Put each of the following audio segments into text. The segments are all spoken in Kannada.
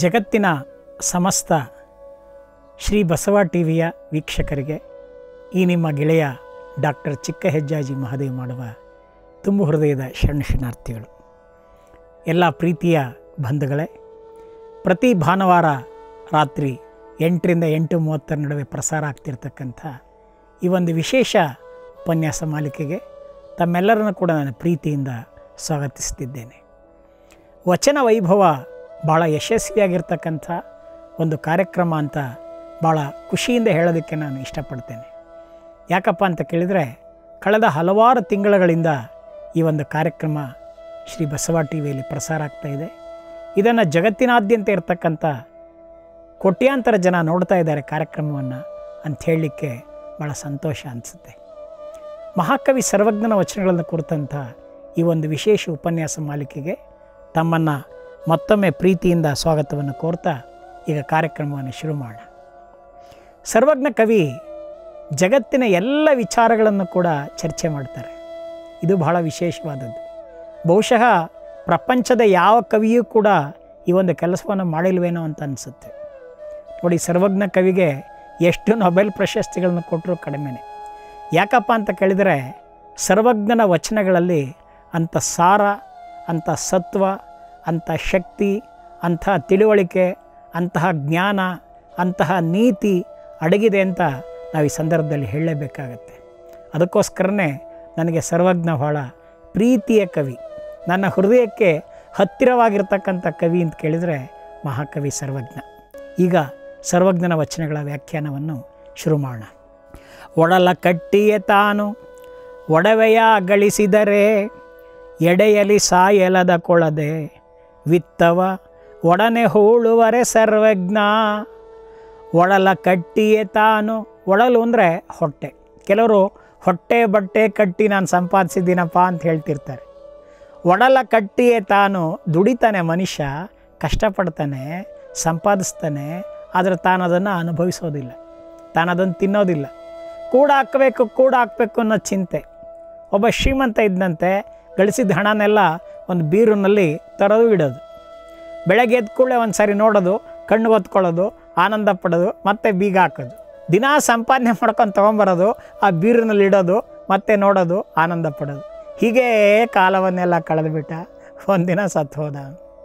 ಜಗತ್ತಿನ ಸಮಸ್ತ ಶ್ರೀ ಬಸವ ಟಿ ವಿಯ ವೀಕ್ಷಕರಿಗೆ ಈ ನಿಮ್ಮ ಗೆಳೆಯ ಡಾಕ್ಟರ್ ಚಿಕ್ಕ ಹೆಜ್ಜಾಜಿ ಮಹದೇವ್ ಮಾಡುವ ತುಂಬು ಹೃದಯದ ಶರಣಶರಣಾರ್ಥಿಗಳು ಎಲ್ಲ ಪ್ರೀತಿಯ ಬಂಧುಗಳೇ ಪ್ರತಿ ಭಾನುವಾರ ರಾತ್ರಿ ಎಂಟರಿಂದ ಎಂಟು ಮೂವತ್ತರ ನಡುವೆ ಪ್ರಸಾರ ಆಗ್ತಿರ್ತಕ್ಕಂಥ ಈ ಒಂದು ವಿಶೇಷ ಉಪನ್ಯಾಸ ಮಾಲಿಕೆಗೆ ತಮ್ಮೆಲ್ಲರನ್ನು ಕೂಡ ನಾನು ಪ್ರೀತಿಯಿಂದ ಸ್ವಾಗತಿಸ್ತಿದ್ದೇನೆ ವಚನ ವೈಭವ ಭಾಳ ಯಶಸ್ವಿಯಾಗಿರ್ತಕ್ಕಂಥ ಒಂದು ಕಾರ್ಯಕ್ರಮ ಅಂತ ಭಾಳ ಖುಷಿಯಿಂದ ಹೇಳೋದಕ್ಕೆ ನಾನು ಇಷ್ಟಪಡ್ತೇನೆ ಯಾಕಪ್ಪ ಅಂತ ಕೇಳಿದರೆ ಕಳೆದ ಹಲವಾರು ತಿಂಗಳುಗಳಿಂದ ಈ ಒಂದು ಕಾರ್ಯಕ್ರಮ ಶ್ರೀ ಬಸವ ಟಿ ವಿಯಲ್ಲಿ ಪ್ರಸಾರ ಆಗ್ತಾ ಇದೆ ಇದನ್ನು ಜಗತ್ತಿನಾದ್ಯಂತ ಇರತಕ್ಕಂಥ ಕೋಟ್ಯಾಂತರ ಜನ ನೋಡ್ತಾ ಇದ್ದಾರೆ ಕಾರ್ಯಕ್ರಮವನ್ನು ಅಂತ ಹೇಳಲಿಕ್ಕೆ ಭಾಳ ಸಂತೋಷ ಅನಿಸುತ್ತೆ ಮಹಾಕವಿ ಸರ್ವಜ್ಞನ ವಚನಗಳನ್ನು ಕುರಿತಂಥ ಈ ಒಂದು ವಿಶೇಷ ಉಪನ್ಯಾಸ ಮಾಲಿಕೆಗೆ ತಮ್ಮನ್ನು ಮತ್ತೊಮ್ಮೆ ಪ್ರೀತಿಯಿಂದ ಸ್ವಾಗತವನ್ನು ಕೋರ್ತಾ ಈಗ ಕಾರ್ಯಕ್ರಮವನ್ನು ಶುರು ಮಾಡೋಣ ಸರ್ವಜ್ಞ ಕವಿ ಜಗತ್ತಿನ ಎಲ್ಲ ವಿಚಾರಗಳನ್ನು ಕೂಡ ಚರ್ಚೆ ಮಾಡ್ತಾರೆ ಇದು ಬಹಳ ವಿಶೇಷವಾದದ್ದು ಬಹುಶಃ ಪ್ರಪಂಚದ ಯಾವ ಕವಿಯೂ ಕೂಡ ಈ ಒಂದು ಕೆಲಸವನ್ನು ಮಾಡಿಲ್ವೇನೋ ಅಂತ ಅನಿಸುತ್ತೆ ನೋಡಿ ಸರ್ವಜ್ಞ ಕವಿಗೆ ಎಷ್ಟು ನೊಬೆಲ್ ಪ್ರಶಸ್ತಿಗಳನ್ನು ಕೊಟ್ಟರು ಕಡಿಮೆನೆ ಯಾಕಪ್ಪ ಅಂತ ಕೇಳಿದರೆ ಸರ್ವಜ್ಞನ ವಚನಗಳಲ್ಲಿ ಅಂಥ ಸಾರ ಅಂಥ ಸತ್ವ ಅಂಥ ಶಕ್ತಿ ಅಂತಹ ತಿಳುವಳಿಕೆ ಅಂತಹ ಜ್ಞಾನ ಅಂತಹ ನೀತಿ ಅಡಗಿದೆ ಅಂತ ನಾವು ಈ ಸಂದರ್ಭದಲ್ಲಿ ಹೇಳಲೇಬೇಕಾಗತ್ತೆ ಅದಕ್ಕೋಸ್ಕರನೇ ನನಗೆ ಸರ್ವಜ್ಞ ಬಹಳ ಪ್ರೀತಿಯ ಕವಿ ನನ್ನ ಹೃದಯಕ್ಕೆ ಹತ್ತಿರವಾಗಿರ್ತಕ್ಕಂಥ ಕವಿ ಅಂತ ಕೇಳಿದರೆ ಮಹಾಕವಿ ಸರ್ವಜ್ಞ ಈಗ ಸರ್ವಜ್ಞನ ವಚನಗಳ ವ್ಯಾಖ್ಯಾನವನ್ನು ಶುರು ಮಾಡೋಣ ಒಡಲ ಕಟ್ಟಿಯೇ ತಾನು ಒಡವೆಯ ಗಳಿಸಿದರೆ ಎಡೆಯಲಿ ಸಾಯಲದ ಕೊಳದೆ ವಿತ್ತವ ಒಡನೆ ಹೂಳುವರೆ ಸರ್ವಜ್ಞ ಒಡಲ ಕಟ್ಟಿಯೇ ತಾನು ಒಡಲು ಅಂದರೆ ಹೊಟ್ಟೆ ಕೆಲವರು ಹೊಟ್ಟೆ ಬಟ್ಟೆ ಕಟ್ಟಿ ನಾನು ಸಂಪಾದಿಸಿದ್ದೀನಪ್ಪ ಅಂತ ಹೇಳ್ತಿರ್ತಾರೆ ಒಡಲ ಕಟ್ಟಿಯೇ ತಾನು ದುಡಿತಾನೆ ಮನುಷ್ಯ ಕಷ್ಟಪಡ್ತಾನೆ ಸಂಪಾದಿಸ್ತಾನೆ ಆದರೆ ತಾನು ಅದನ್ನು ಅನುಭವಿಸೋದಿಲ್ಲ ತಾನು ಅದನ್ನು ತಿನ್ನೋದಿಲ್ಲ ಕೂಡ ಹಾಕಬೇಕು ಕೂಡ ಹಾಕಬೇಕು ಅನ್ನೋ ಚಿಂತೆ ಒಬ್ಬ ಶ್ರೀಮಂತ ಇದ್ದಂತೆ ಗಳಿಸಿದ ಹಣನೆಲ್ಲ ಒಂದು ಬೀರಿನಲ್ಲಿ ತರೋದು ಇಡೋದು ಬೆಳಗ್ಗೆ ಎದ್ದ ಕೂಡಲೇ ಒಂದು ಸಾರಿ ನೋಡೋದು ಕಣ್ಣು ಹೊತ್ಕೊಳ್ಳೋದು ಆನಂದ ಪಡೋದು ಮತ್ತೆ ಬೀಗ ಹಾಕೋದು ದಿನಾ ಸಂಪಾದನೆ ಮಾಡ್ಕೊಂಡು ತೊಗೊಂಬರೋದು ಆ ಬೀರಿನಲ್ಲಿ ಇಡೋದು ಮತ್ತೆ ನೋಡೋದು ಆನಂದ ಪಡೋದು ಹೀಗೇ ಕಾಲವನ್ನೆಲ್ಲ ಕಳೆದುಬಿಟ್ಟ ಒಂದಿನ ಸತ್ತು ಹೋದ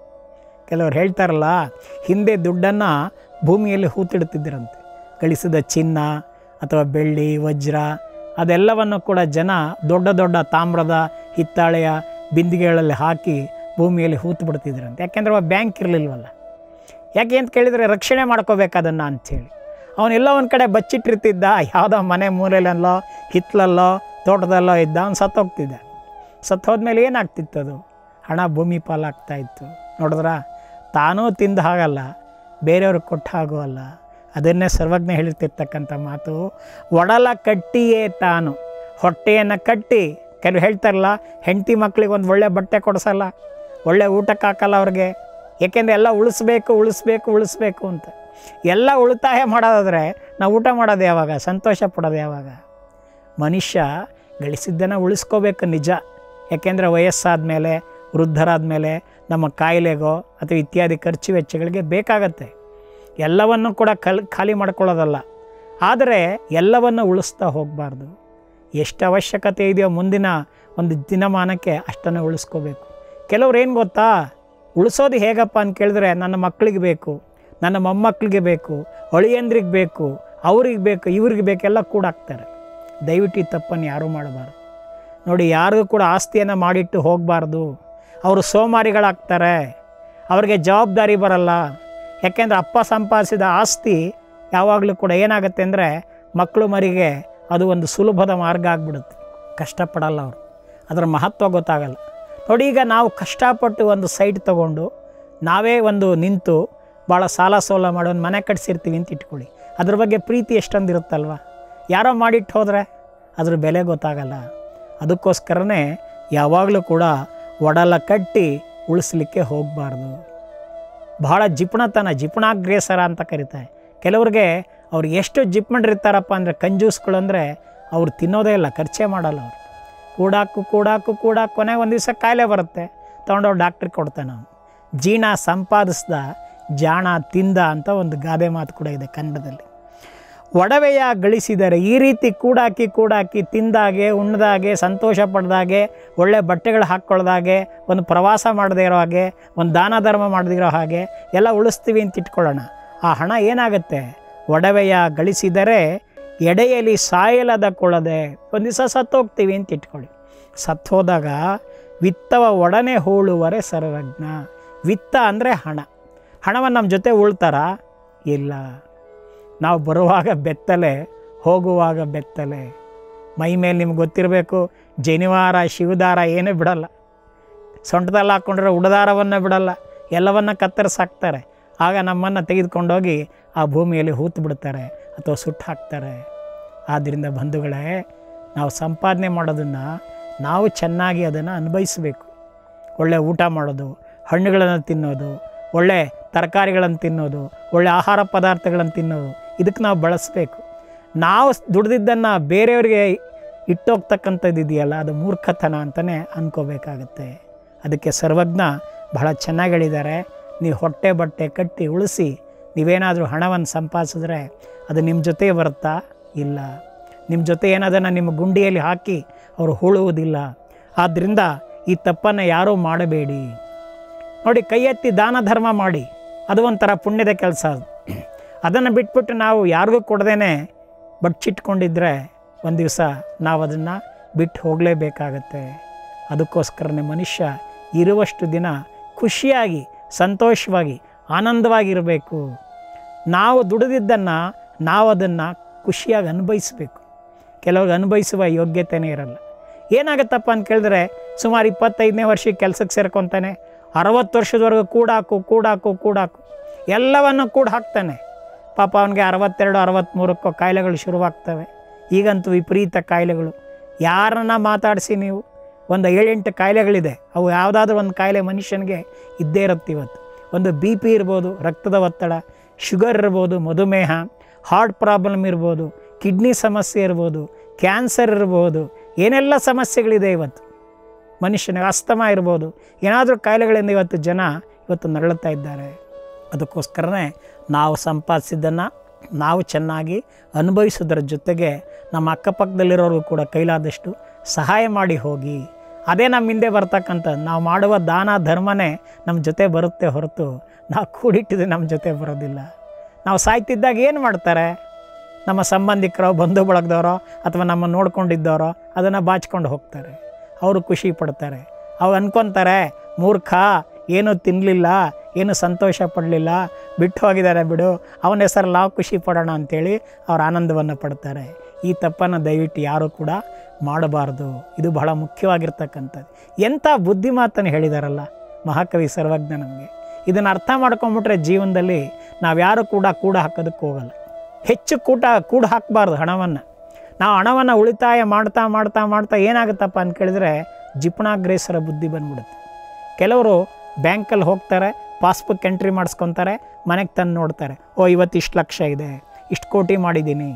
ಕೆಲವ್ರು ಹೇಳ್ತಾರಲ್ಲ ಹಿಂದೆ ದುಡ್ಡನ್ನು ಭೂಮಿಯಲ್ಲಿ ಹೂತಿಡ್ತಿದ್ದರಂತೆ ಗಳಿಸಿದ ಚಿನ್ನ ಅಥವಾ ಬೆಳ್ಳಿ ವಜ್ರ ಅದೆಲ್ಲವನ್ನು ಕೂಡ ಜನ ದೊಡ್ಡ ದೊಡ್ಡ ತಾಮ್ರದ ಹಿತ್ತಾಳೆಯ ಬಿಂದಿಗೆಗಳಲ್ಲಿ ಹಾಕಿ ಭೂಮಿಯಲ್ಲಿ ಹೂತು ಬಿಡ್ತಿದ್ರಂತೆ ಯಾಕೆಂದ್ರೆ ಅವ ಬ್ಯಾಂಕ್ ಇರಲಿಲ್ವಲ್ಲ ಯಾಕೆ ಅಂತ ಕೇಳಿದರೆ ರಕ್ಷಣೆ ಮಾಡ್ಕೋಬೇಕು ಅದನ್ನು ಅಂಥೇಳಿ ಅವನೆಲ್ಲ ಒಂದು ಕಡೆ ಬಚ್ಚಿಟ್ಟಿರ್ತಿದ್ದ ಯಾವುದೋ ಮನೆ ಮೂಲೆಯಲ್ಲೋ ಹಿತ್ತಲಲ್ಲೋ ತೋಟದಲ್ಲೋ ಇದ್ದ ಅವ್ನು ಸತ್ತೋಗ್ತಿದ್ದ ಸತ್ತು ಹೋದ್ಮೇಲೆ ಏನಾಗ್ತಿತ್ತು ಅದು ಹಣ ಭೂಮಿ ಪಾಲಾಗ್ತಾ ಇತ್ತು ನೋಡಿದ್ರ ತಾನೂ ತಿಂದ ಹಾಗಲ್ಲ ಬೇರೆಯವ್ರಿಗೆ ಕೊಟ್ಟ ಹಾಗೂ ಅಲ್ಲ ಅದನ್ನೇ ಸರ್ವಜ್ಞ ಹೇಳಿರ್ತಿರ್ತಕ್ಕಂಥ ಮಾತು ಒಡಲ ಕಟ್ಟಿಯೇ ತಾನು ಹೊಟ್ಟೆಯನ್ನು ಕಟ್ಟಿ ಕೆಲವು ಹೇಳ್ತಾರಲ್ಲ ಹೆಂಡತಿ ಮಕ್ಳಿಗೆ ಒಂದು ಒಳ್ಳೆ ಬಟ್ಟೆ ಕೊಡಿಸಲ್ಲ ಒಳ್ಳೆ ಊಟಕ್ಕೆ ಹಾಕಲ್ಲ ಅವ್ರಿಗೆ ಏಕೆಂದರೆ ಎಲ್ಲ ಉಳಿಸ್ಬೇಕು ಉಳಿಸ್ಬೇಕು ಉಳಿಸ್ಬೇಕು ಅಂತ ಎಲ್ಲ ಉಳಿತಾಯ ಮಾಡೋದಾದರೆ ನಾವು ಊಟ ಮಾಡೋದು ಯಾವಾಗ ಸಂತೋಷ ಪಡೋದು ಯಾವಾಗ ಮನುಷ್ಯ ಗಳಿಸಿದ್ದನ್ನು ಉಳಿಸ್ಕೋಬೇಕು ನಿಜ ಯಾಕೆಂದರೆ ವಯಸ್ಸಾದ ಮೇಲೆ ವೃದ್ಧರಾದ ಮೇಲೆ ನಮ್ಮ ಕಾಯಿಲೆಗೋ ಅಥವಾ ಇತ್ಯಾದಿ ಖರ್ಚು ವೆಚ್ಚಗಳಿಗೆ ಬೇಕಾಗತ್ತೆ ಎಲ್ಲವನ್ನು ಕೂಡ ಕಲ್ ಖಾಲಿ ಮಾಡ್ಕೊಳ್ಳೋದಲ್ಲ ಆದರೆ ಎಲ್ಲವನ್ನು ಉಳಿಸ್ತಾ ಹೋಗಬಾರ್ದು ಎಷ್ಟು ಅವಶ್ಯಕತೆ ಇದೆಯೋ ಮುಂದಿನ ಒಂದು ದಿನಮಾನಕ್ಕೆ ಅಷ್ಟನ್ನು ಉಳಿಸ್ಕೋಬೇಕು ಕೆಲವ್ರು ಏನು ಗೊತ್ತಾ ಉಳಿಸೋದು ಹೇಗಪ್ಪ ಅಂತ ಕೇಳಿದ್ರೆ ನನ್ನ ಮಕ್ಕಳಿಗೆ ಬೇಕು ನನ್ನ ಮೊಮ್ಮಕ್ಕಳಿಗೆ ಬೇಕು ಅಳಿಯಂದ್ರಿಗೆ ಬೇಕು ಅವ್ರಿಗೆ ಬೇಕು ಇವ್ರಿಗೆ ಬೇಕೆಲ್ಲ ಕೂಡ ಹಾಕ್ತಾರೆ ದಯವಿಟ್ಟು ಈ ತಪ್ಪನ್ನು ಯಾರೂ ಮಾಡಬಾರ್ದು ನೋಡಿ ಯಾರಿಗೂ ಕೂಡ ಆಸ್ತಿಯನ್ನು ಮಾಡಿಟ್ಟು ಹೋಗಬಾರ್ದು ಅವರು ಸೋಮಾರಿಗಳಾಗ್ತಾರೆ ಅವ್ರಿಗೆ ಜವಾಬ್ದಾರಿ ಬರಲ್ಲ ಯಾಕೆಂದರೆ ಅಪ್ಪ ಸಂಪಾದಿಸಿದ ಆಸ್ತಿ ಯಾವಾಗಲೂ ಕೂಡ ಏನಾಗುತ್ತೆ ಅಂದರೆ ಮಕ್ಕಳು ಮರಿಗೆ ಅದು ಒಂದು ಸುಲಭದ ಮಾರ್ಗ ಆಗಿಬಿಡುತ್ತೆ ಕಷ್ಟಪಡಲ್ಲ ಅವರು ಅದರ ಮಹತ್ವ ಗೊತ್ತಾಗಲ್ಲ ನೋಡಿ ಈಗ ನಾವು ಕಷ್ಟಪಟ್ಟು ಒಂದು ಸೈಟ್ ತೊಗೊಂಡು ನಾವೇ ಒಂದು ನಿಂತು ಭಾಳ ಸಾಲ ಸೋಲ ಮಾಡಿ ಒಂದು ಮನೆ ಕಟ್ಸಿರ್ತೀವಿ ಅಂತ ಇಟ್ಕೊಳ್ಳಿ ಅದ್ರ ಬಗ್ಗೆ ಪ್ರೀತಿ ಎಷ್ಟೊಂದು ಇರುತ್ತಲ್ವ ಯಾರೋ ಮಾಡಿಟ್ಟು ಹೋದರೆ ಅದ್ರ ಬೆಲೆ ಗೊತ್ತಾಗಲ್ಲ ಅದಕ್ಕೋಸ್ಕರನೇ ಯಾವಾಗಲೂ ಕೂಡ ಒಡಲ ಕಟ್ಟಿ ಉಳಿಸ್ಲಿಕ್ಕೆ ಹೋಗಬಾರ್ದು ಬಹಳ ಜಿಪುಣತನ ಜಿಪುಣಾಗ್ರೇಸರ ಅಂತ ಕರೀತಾರೆ ಕೆಲವ್ರಿಗೆ ಅವ್ರು ಎಷ್ಟು ಜಿಪ್ಮಂಡಿರ್ತಾರಪ್ಪ ಅಂದರೆ ಕಂಜೂಸ್ಗಳು ಅಂದರೆ ಅವ್ರು ತಿನ್ನೋದೇ ಇಲ್ಲ ಖರ್ಚೇ ಮಾಡಲ್ಲ ಅವರು ಕೂಡಾಕು ಕೂಡಾಕು ಕೂಡಾಕು ಕೊನೆಗೆ ಒಂದು ದಿವಸ ಕಾಯಿಲೆ ಬರುತ್ತೆ ತೊಗೊಂಡೋಗಿ ಡಾಕ್ಟ್ರಿಗೆ ಕೊಡ್ತಾನೆ ಅವನು ಜೀಣ ಸಂಪಾದಿಸ್ದ ಜಾಣ ತಿಂದ ಅಂತ ಒಂದು ಗಾದೆ ಮಾತು ಕೂಡ ಇದೆ ಕನ್ನಡದಲ್ಲಿ ಒಡವೆಯ ಗಳಿಸಿದರೆ ಈ ರೀತಿ ಕೂಡಾಕಿ ಕೂಡಾಕಿ ತಿಂದಾಗೆ ಉಣ್ಣದಾಗೆ ಸಂತೋಷ ಪಡ್ದಾಗೆ ಒಳ್ಳೆ ಬಟ್ಟೆಗಳು ಹಾಕ್ಕೊಳ್ದಾಗೆ ಒಂದು ಪ್ರವಾಸ ಮಾಡದೇ ಇರೋ ಹಾಗೆ ಒಂದು ದಾನ ಧರ್ಮ ಮಾಡದಿರೋ ಹಾಗೆ ಎಲ್ಲ ಉಳಿಸ್ತೀವಿ ಅಂತ ಇಟ್ಕೊಳ್ಳೋಣ ಆ ಹಣ ಏನಾಗುತ್ತೆ ಒಡವೆಯ ಗಳಿಸಿದರೆ ಎಡೆಯಲ್ಲಿ ಸಾಯಲದ ಕೊಳದೆ ಒಂದು ದಿವಸ ಸತ್ತೋಗ್ತೀವಿ ಅಂತ ಇಟ್ಕೊಳ್ಳಿ ಸತ್ತೋದಾಗ ವಿತ್ತವ ಒಡನೆ ಹೂಳುವರೆ ಸರ್ವಜ್ಞ ವಿತ್ತ ಅಂದರೆ ಹಣ ಹಣವನ್ನು ನಮ್ಮ ಜೊತೆ ಉಳ್ತಾರಾ ಇಲ್ಲ ನಾವು ಬರುವಾಗ ಬೆತ್ತಲೆ ಹೋಗುವಾಗ ಬೆತ್ತಲೆ ಮೈ ಮೇಲೆ ನಿಮ್ಗೆ ಗೊತ್ತಿರಬೇಕು ಜನಿವಾರ ಶಿವದಾರ ಏನೂ ಬಿಡಲ್ಲ ಸೊಂಟದಲ್ಲಿ ಹಾಕ್ಕೊಂಡಿರೋ ಉಡದಾರವನ್ನು ಬಿಡಲ್ಲ ಎಲ್ಲವನ್ನ ಕತ್ತರಿಸಾಕ್ತಾರೆ ಆಗ ನಮ್ಮನ್ನು ತೆಗೆದುಕೊಂಡೋಗಿ ಆ ಭೂಮಿಯಲ್ಲಿ ಹೂತು ಬಿಡ್ತಾರೆ ಅಥವಾ ಸುಟ್ಟು ಹಾಕ್ತಾರೆ ಆದ್ದರಿಂದ ಬಂಧುಗಳೇ ನಾವು ಸಂಪಾದನೆ ಮಾಡೋದನ್ನು ನಾವು ಚೆನ್ನಾಗಿ ಅದನ್ನು ಅನುಭವಿಸಬೇಕು ಒಳ್ಳೆ ಊಟ ಮಾಡೋದು ಹಣ್ಣುಗಳನ್ನು ತಿನ್ನೋದು ಒಳ್ಳೆ ತರಕಾರಿಗಳನ್ನು ತಿನ್ನೋದು ಒಳ್ಳೆ ಆಹಾರ ಪದಾರ್ಥಗಳನ್ನು ತಿನ್ನೋದು ಇದಕ್ಕೆ ನಾವು ಬಳಸಬೇಕು ನಾವು ದುಡ್ದಿದ್ದನ್ನು ಬೇರೆಯವರಿಗೆ ಇಟ್ಟೋಗ್ತಕ್ಕಂಥದ್ದು ಇದೆಯಲ್ಲ ಅದು ಮೂರ್ಖತನ ಅಂತಲೇ ಅನ್ಕೋಬೇಕಾಗತ್ತೆ ಅದಕ್ಕೆ ಸರ್ವಜ್ಞ ಬಹಳ ಚೆನ್ನಾಗಿ ಹೇಳಿದ್ದಾರೆ ನೀವು ಹೊಟ್ಟೆ ಬಟ್ಟೆ ಕಟ್ಟಿ ಉಳಿಸಿ ನೀವೇನಾದರೂ ಹಣವನ್ನು ಸಂಪಾದಿಸಿದ್ರೆ ಅದು ನಿಮ್ಮ ಜೊತೆ ಬರುತ್ತಾ ಇಲ್ಲ ನಿಮ್ಮ ಜೊತೆ ಏನದನ್ನು ನಿಮ್ಮ ಗುಂಡಿಯಲ್ಲಿ ಹಾಕಿ ಅವರು ಹೂಳುವುದಿಲ್ಲ ಆದ್ದರಿಂದ ಈ ತಪ್ಪನ್ನು ಯಾರೂ ಮಾಡಬೇಡಿ ನೋಡಿ ಕೈ ಎತ್ತಿ ದಾನ ಧರ್ಮ ಮಾಡಿ ಅದು ಒಂಥರ ಪುಣ್ಯದ ಕೆಲಸ ಅದು ಅದನ್ನು ಬಿಟ್ಬಿಟ್ಟು ನಾವು ಯಾರಿಗೂ ಕೊಡದೇನೆ ಬಚ್ಚಿಟ್ಕೊಂಡಿದ್ರೆ ಒಂದು ದಿವಸ ನಾವು ಅದನ್ನು ಬಿಟ್ಟು ಹೋಗಲೇಬೇಕಾಗತ್ತೆ ಅದಕ್ಕೋಸ್ಕರನೇ ಮನುಷ್ಯ ಇರುವಷ್ಟು ದಿನ ಖುಷಿಯಾಗಿ ಸಂತೋಷವಾಗಿ ಆನಂದವಾಗಿರಬೇಕು ನಾವು ದುಡಿದಿದ್ದನ್ನು ನಾವು ಅದನ್ನು ಖುಷಿಯಾಗಿ ಅನುಭವಿಸಬೇಕು ಕೆಲವ್ರಿಗೆ ಅನುಭವಿಸುವ ಯೋಗ್ಯತೆಯೇ ಇರಲ್ಲ ಏನಾಗುತ್ತಪ್ಪ ಅಂತ ಕೇಳಿದ್ರೆ ಸುಮಾರು ಇಪ್ಪತ್ತೈದನೇ ವರ್ಷಕ್ಕೆ ಕೆಲಸಕ್ಕೆ ಸೇರ್ಕೊತಾನೆ ಅರವತ್ತು ವರ್ಷದವರೆಗೂ ಕೂಡಾಕು ಕೂಡಾಕು ಕೂಡಾಕು ಎಲ್ಲವನ್ನು ಕೂಡ ಹಾಕ್ತಾನೆ ಪಾಪ ಅವನಿಗೆ ಅರವತ್ತೆರಡು ಅರವತ್ತ್ಮೂರಕ್ಕೋ ಕಾಯಿಲೆಗಳು ಶುರುವಾಗ್ತವೆ ಈಗಂತೂ ವಿಪರೀತ ಕಾಯಿಲೆಗಳು ಯಾರನ್ನ ಮಾತಾಡಿಸಿ ನೀವು ಒಂದು ಏಳೆಂಟು ಕಾಯಿಲೆಗಳಿದೆ ಅವು ಯಾವುದಾದ್ರೂ ಒಂದು ಕಾಯಿಲೆ ಮನುಷ್ಯನಿಗೆ ಇದ್ದೇ ಇರುತ್ತೆ ಇವತ್ತು ಒಂದು ಬಿ ಪಿ ಇರ್ಬೋದು ರಕ್ತದ ಒತ್ತಡ ಶುಗರ್ ಇರ್ಬೋದು ಮಧುಮೇಹ ಹಾರ್ಟ್ ಪ್ರಾಬ್ಲಮ್ ಇರ್ಬೋದು ಕಿಡ್ನಿ ಸಮಸ್ಯೆ ಇರ್ಬೋದು ಕ್ಯಾನ್ಸರ್ ಇರ್ಬೋದು ಏನೆಲ್ಲ ಸಮಸ್ಯೆಗಳಿದೆ ಇವತ್ತು ಮನುಷ್ಯನಿಗೆ ಅಸ್ತಮ ಇರ್ಬೋದು ಏನಾದರೂ ಕಾಯಿಲೆಗಳಿಂದ ಇವತ್ತು ಜನ ಇವತ್ತು ನರಳುತ್ತಾ ಇದ್ದಾರೆ ಅದಕ್ಕೋಸ್ಕರನೇ ನಾವು ಸಂಪಾದಿಸಿದ್ದನ್ನು ನಾವು ಚೆನ್ನಾಗಿ ಅನುಭವಿಸೋದ್ರ ಜೊತೆಗೆ ನಮ್ಮ ಅಕ್ಕಪಕ್ಕದಲ್ಲಿರೋರಿಗೂ ಕೂಡ ಕೈಲಾದಷ್ಟು ಸಹಾಯ ಮಾಡಿ ಹೋಗಿ ಅದೇ ನಮ್ಮ ಹಿಂದೆ ಬರ್ತಕ್ಕಂಥದ್ದು ನಾವು ಮಾಡುವ ದಾನ ಧರ್ಮನೇ ನಮ್ಮ ಜೊತೆ ಬರುತ್ತೆ ಹೊರತು ನಾವು ಕೂಡಿಟ್ಟಿದ್ದು ನಮ್ಮ ಜೊತೆ ಬರೋದಿಲ್ಲ ನಾವು ಸಾಯ್ತಿದ್ದಾಗ ಏನು ಮಾಡ್ತಾರೆ ನಮ್ಮ ಸಂಬಂಧಿಕರೋ ಬಂಧು ಬಳಗದವರೋ ಅಥವಾ ನಮ್ಮ ನೋಡ್ಕೊಂಡಿದ್ದವರೋ ಅದನ್ನು ಬಾಚ್ಕೊಂಡು ಹೋಗ್ತಾರೆ ಅವರು ಖುಷಿ ಪಡ್ತಾರೆ ಅವು ಅನ್ಕೊತಾರೆ ಮೂರ್ಖ ಏನೂ ತಿನ್ನಲಿಲ್ಲ ಏನು ಸಂತೋಷ ಪಡಲಿಲ್ಲ ಬಿಟ್ಟು ಹೋಗಿದ್ದಾರೆ ಬಿಡು ಅವನ ಹೆಸರಲ್ಲಿ ನಾವು ಖುಷಿ ಪಡೋಣ ಅಂಥೇಳಿ ಅವ್ರು ಆನಂದವನ್ನು ಪಡ್ತಾರೆ ಈ ತಪ್ಪನ್ನು ದಯವಿಟ್ಟು ಯಾರೂ ಕೂಡ ಮಾಡಬಾರ್ದು ಇದು ಬಹಳ ಮುಖ್ಯವಾಗಿರ್ತಕ್ಕಂಥದ್ದು ಎಂಥ ಬುದ್ಧಿ ಮಾತನ್ನು ಹೇಳಿದಾರಲ್ಲ ಮಹಾಕವಿ ಸರ್ವಜ್ಞ ನಮಗೆ ಇದನ್ನು ಅರ್ಥ ಮಾಡ್ಕೊಂಬಿಟ್ರೆ ಜೀವನದಲ್ಲಿ ನಾವ್ಯಾರು ಕೂಡ ಕೂಡ ಹಾಕೋದಕ್ಕೆ ಹೋಗಲ್ಲ ಹೆಚ್ಚು ಕೂಟ ಕೂಡ ಹಾಕಬಾರ್ದು ಹಣವನ್ನು ನಾವು ಹಣವನ್ನು ಉಳಿತಾಯ ಮಾಡ್ತಾ ಮಾಡ್ತಾ ಮಾಡ್ತಾ ಏನಾಗುತ್ತಪ್ಪ ಅಂತ ಕೇಳಿದ್ರೆ ಜಿಪುಣಾಗ್ರೇಸರ ಬುದ್ಧಿ ಬಂದ್ಬಿಡುತ್ತೆ ಕೆಲವರು ಬ್ಯಾಂಕಲ್ಲಿ ಹೋಗ್ತಾರೆ ಪಾಸ್ಬುಕ್ ಎಂಟ್ರಿ ಮಾಡಿಸ್ಕೊತಾರೆ ಮನೆಗೆ ತಂದು ನೋಡ್ತಾರೆ ಓ ಇವತ್ತು ಇಷ್ಟು ಲಕ್ಷ ಇದೆ ಇಷ್ಟು ಕೋಟಿ ಮಾಡಿದ್ದೀನಿ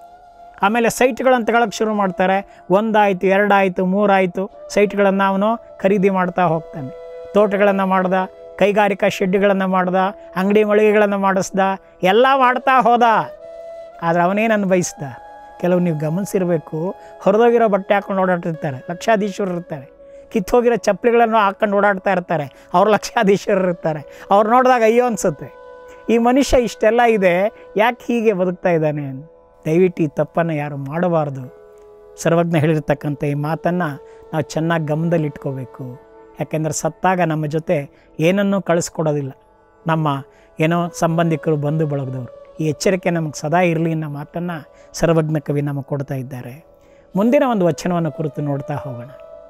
ಆಮೇಲೆ ಸೈಟ್ಗಳನ್ನು ತಗೊಳಕ್ಕೆ ಶುರು ಮಾಡ್ತಾರೆ ಒಂದಾಯಿತು ಎರಡಾಯಿತು ಮೂರಾಯಿತು ಸೈಟ್ಗಳನ್ನು ಅವನು ಖರೀದಿ ಮಾಡ್ತಾ ಹೋಗ್ತಾನೆ ತೋಟಗಳನ್ನು ಮಾಡ್ದ ಕೈಗಾರಿಕಾ ಶೆಡ್ಡುಗಳನ್ನು ಮಾಡ್ದ ಅಂಗಡಿ ಮಳಿಗೆಗಳನ್ನು ಮಾಡಿಸ್ದ ಎಲ್ಲ ಮಾಡ್ತಾ ಹೋದ ಆದರೆ ಅವನೇನು ಅನ್ಭವಿಸ್ದ ಕೆಲವು ನೀವು ಗಮನಿಸಿರಬೇಕು ಹೊರದೋಗಿರೋ ಬಟ್ಟೆ ಹಾಕೊಂಡು ಓಡಾಡ್ತಿರ್ತಾರೆ ಲಕ್ಷಾಧೀಶ್ವರರು ಇರ್ತಾರೆ ಕಿತ್ತೋಗಿರೋ ಚಪ್ಪಲಿಗಳನ್ನು ಹಾಕೊಂಡು ಓಡಾಡ್ತಾ ಇರ್ತಾರೆ ಅವ್ರು ಲಕ್ಷಾಧೀಶ್ವರರು ಇರ್ತಾರೆ ಅವ್ರು ನೋಡಿದಾಗ ಅಯ್ಯೋ ಅನಿಸುತ್ತೆ ಈ ಮನುಷ್ಯ ಇಷ್ಟೆಲ್ಲ ಇದೆ ಯಾಕೆ ಹೀಗೆ ಬದುಕ್ತಾ ಇದ್ದಾನೆ ದಯವಿಟ್ಟು ಈ ತಪ್ಪನ್ನು ಯಾರು ಮಾಡಬಾರ್ದು ಸರ್ವಜ್ಞ ಹೇಳಿರ್ತಕ್ಕಂಥ ಈ ಮಾತನ್ನು ನಾವು ಚೆನ್ನಾಗಿ ಗಮನದಲ್ಲಿ ಇಟ್ಕೋಬೇಕು ಯಾಕೆಂದರೆ ಸತ್ತಾಗ ನಮ್ಮ ಜೊತೆ ಏನನ್ನೂ ಕಳಿಸ್ಕೊಡೋದಿಲ್ಲ ನಮ್ಮ ಏನೋ ಸಂಬಂಧಿಕರು ಬಂಧು ಬಳಗದವರು ಈ ಎಚ್ಚರಿಕೆ ನಮಗೆ ಸದಾ ಇರಲಿ ಅನ್ನೋ ಮಾತನ್ನು ಸರ್ವಜ್ಞ ಕವಿ ನಮಗೆ ಕೊಡ್ತಾ ಇದ್ದಾರೆ ಮುಂದಿನ ಒಂದು ವಚನವನ್ನು ಕುರಿತು ನೋಡ್ತಾ ಹೋಗೋಣ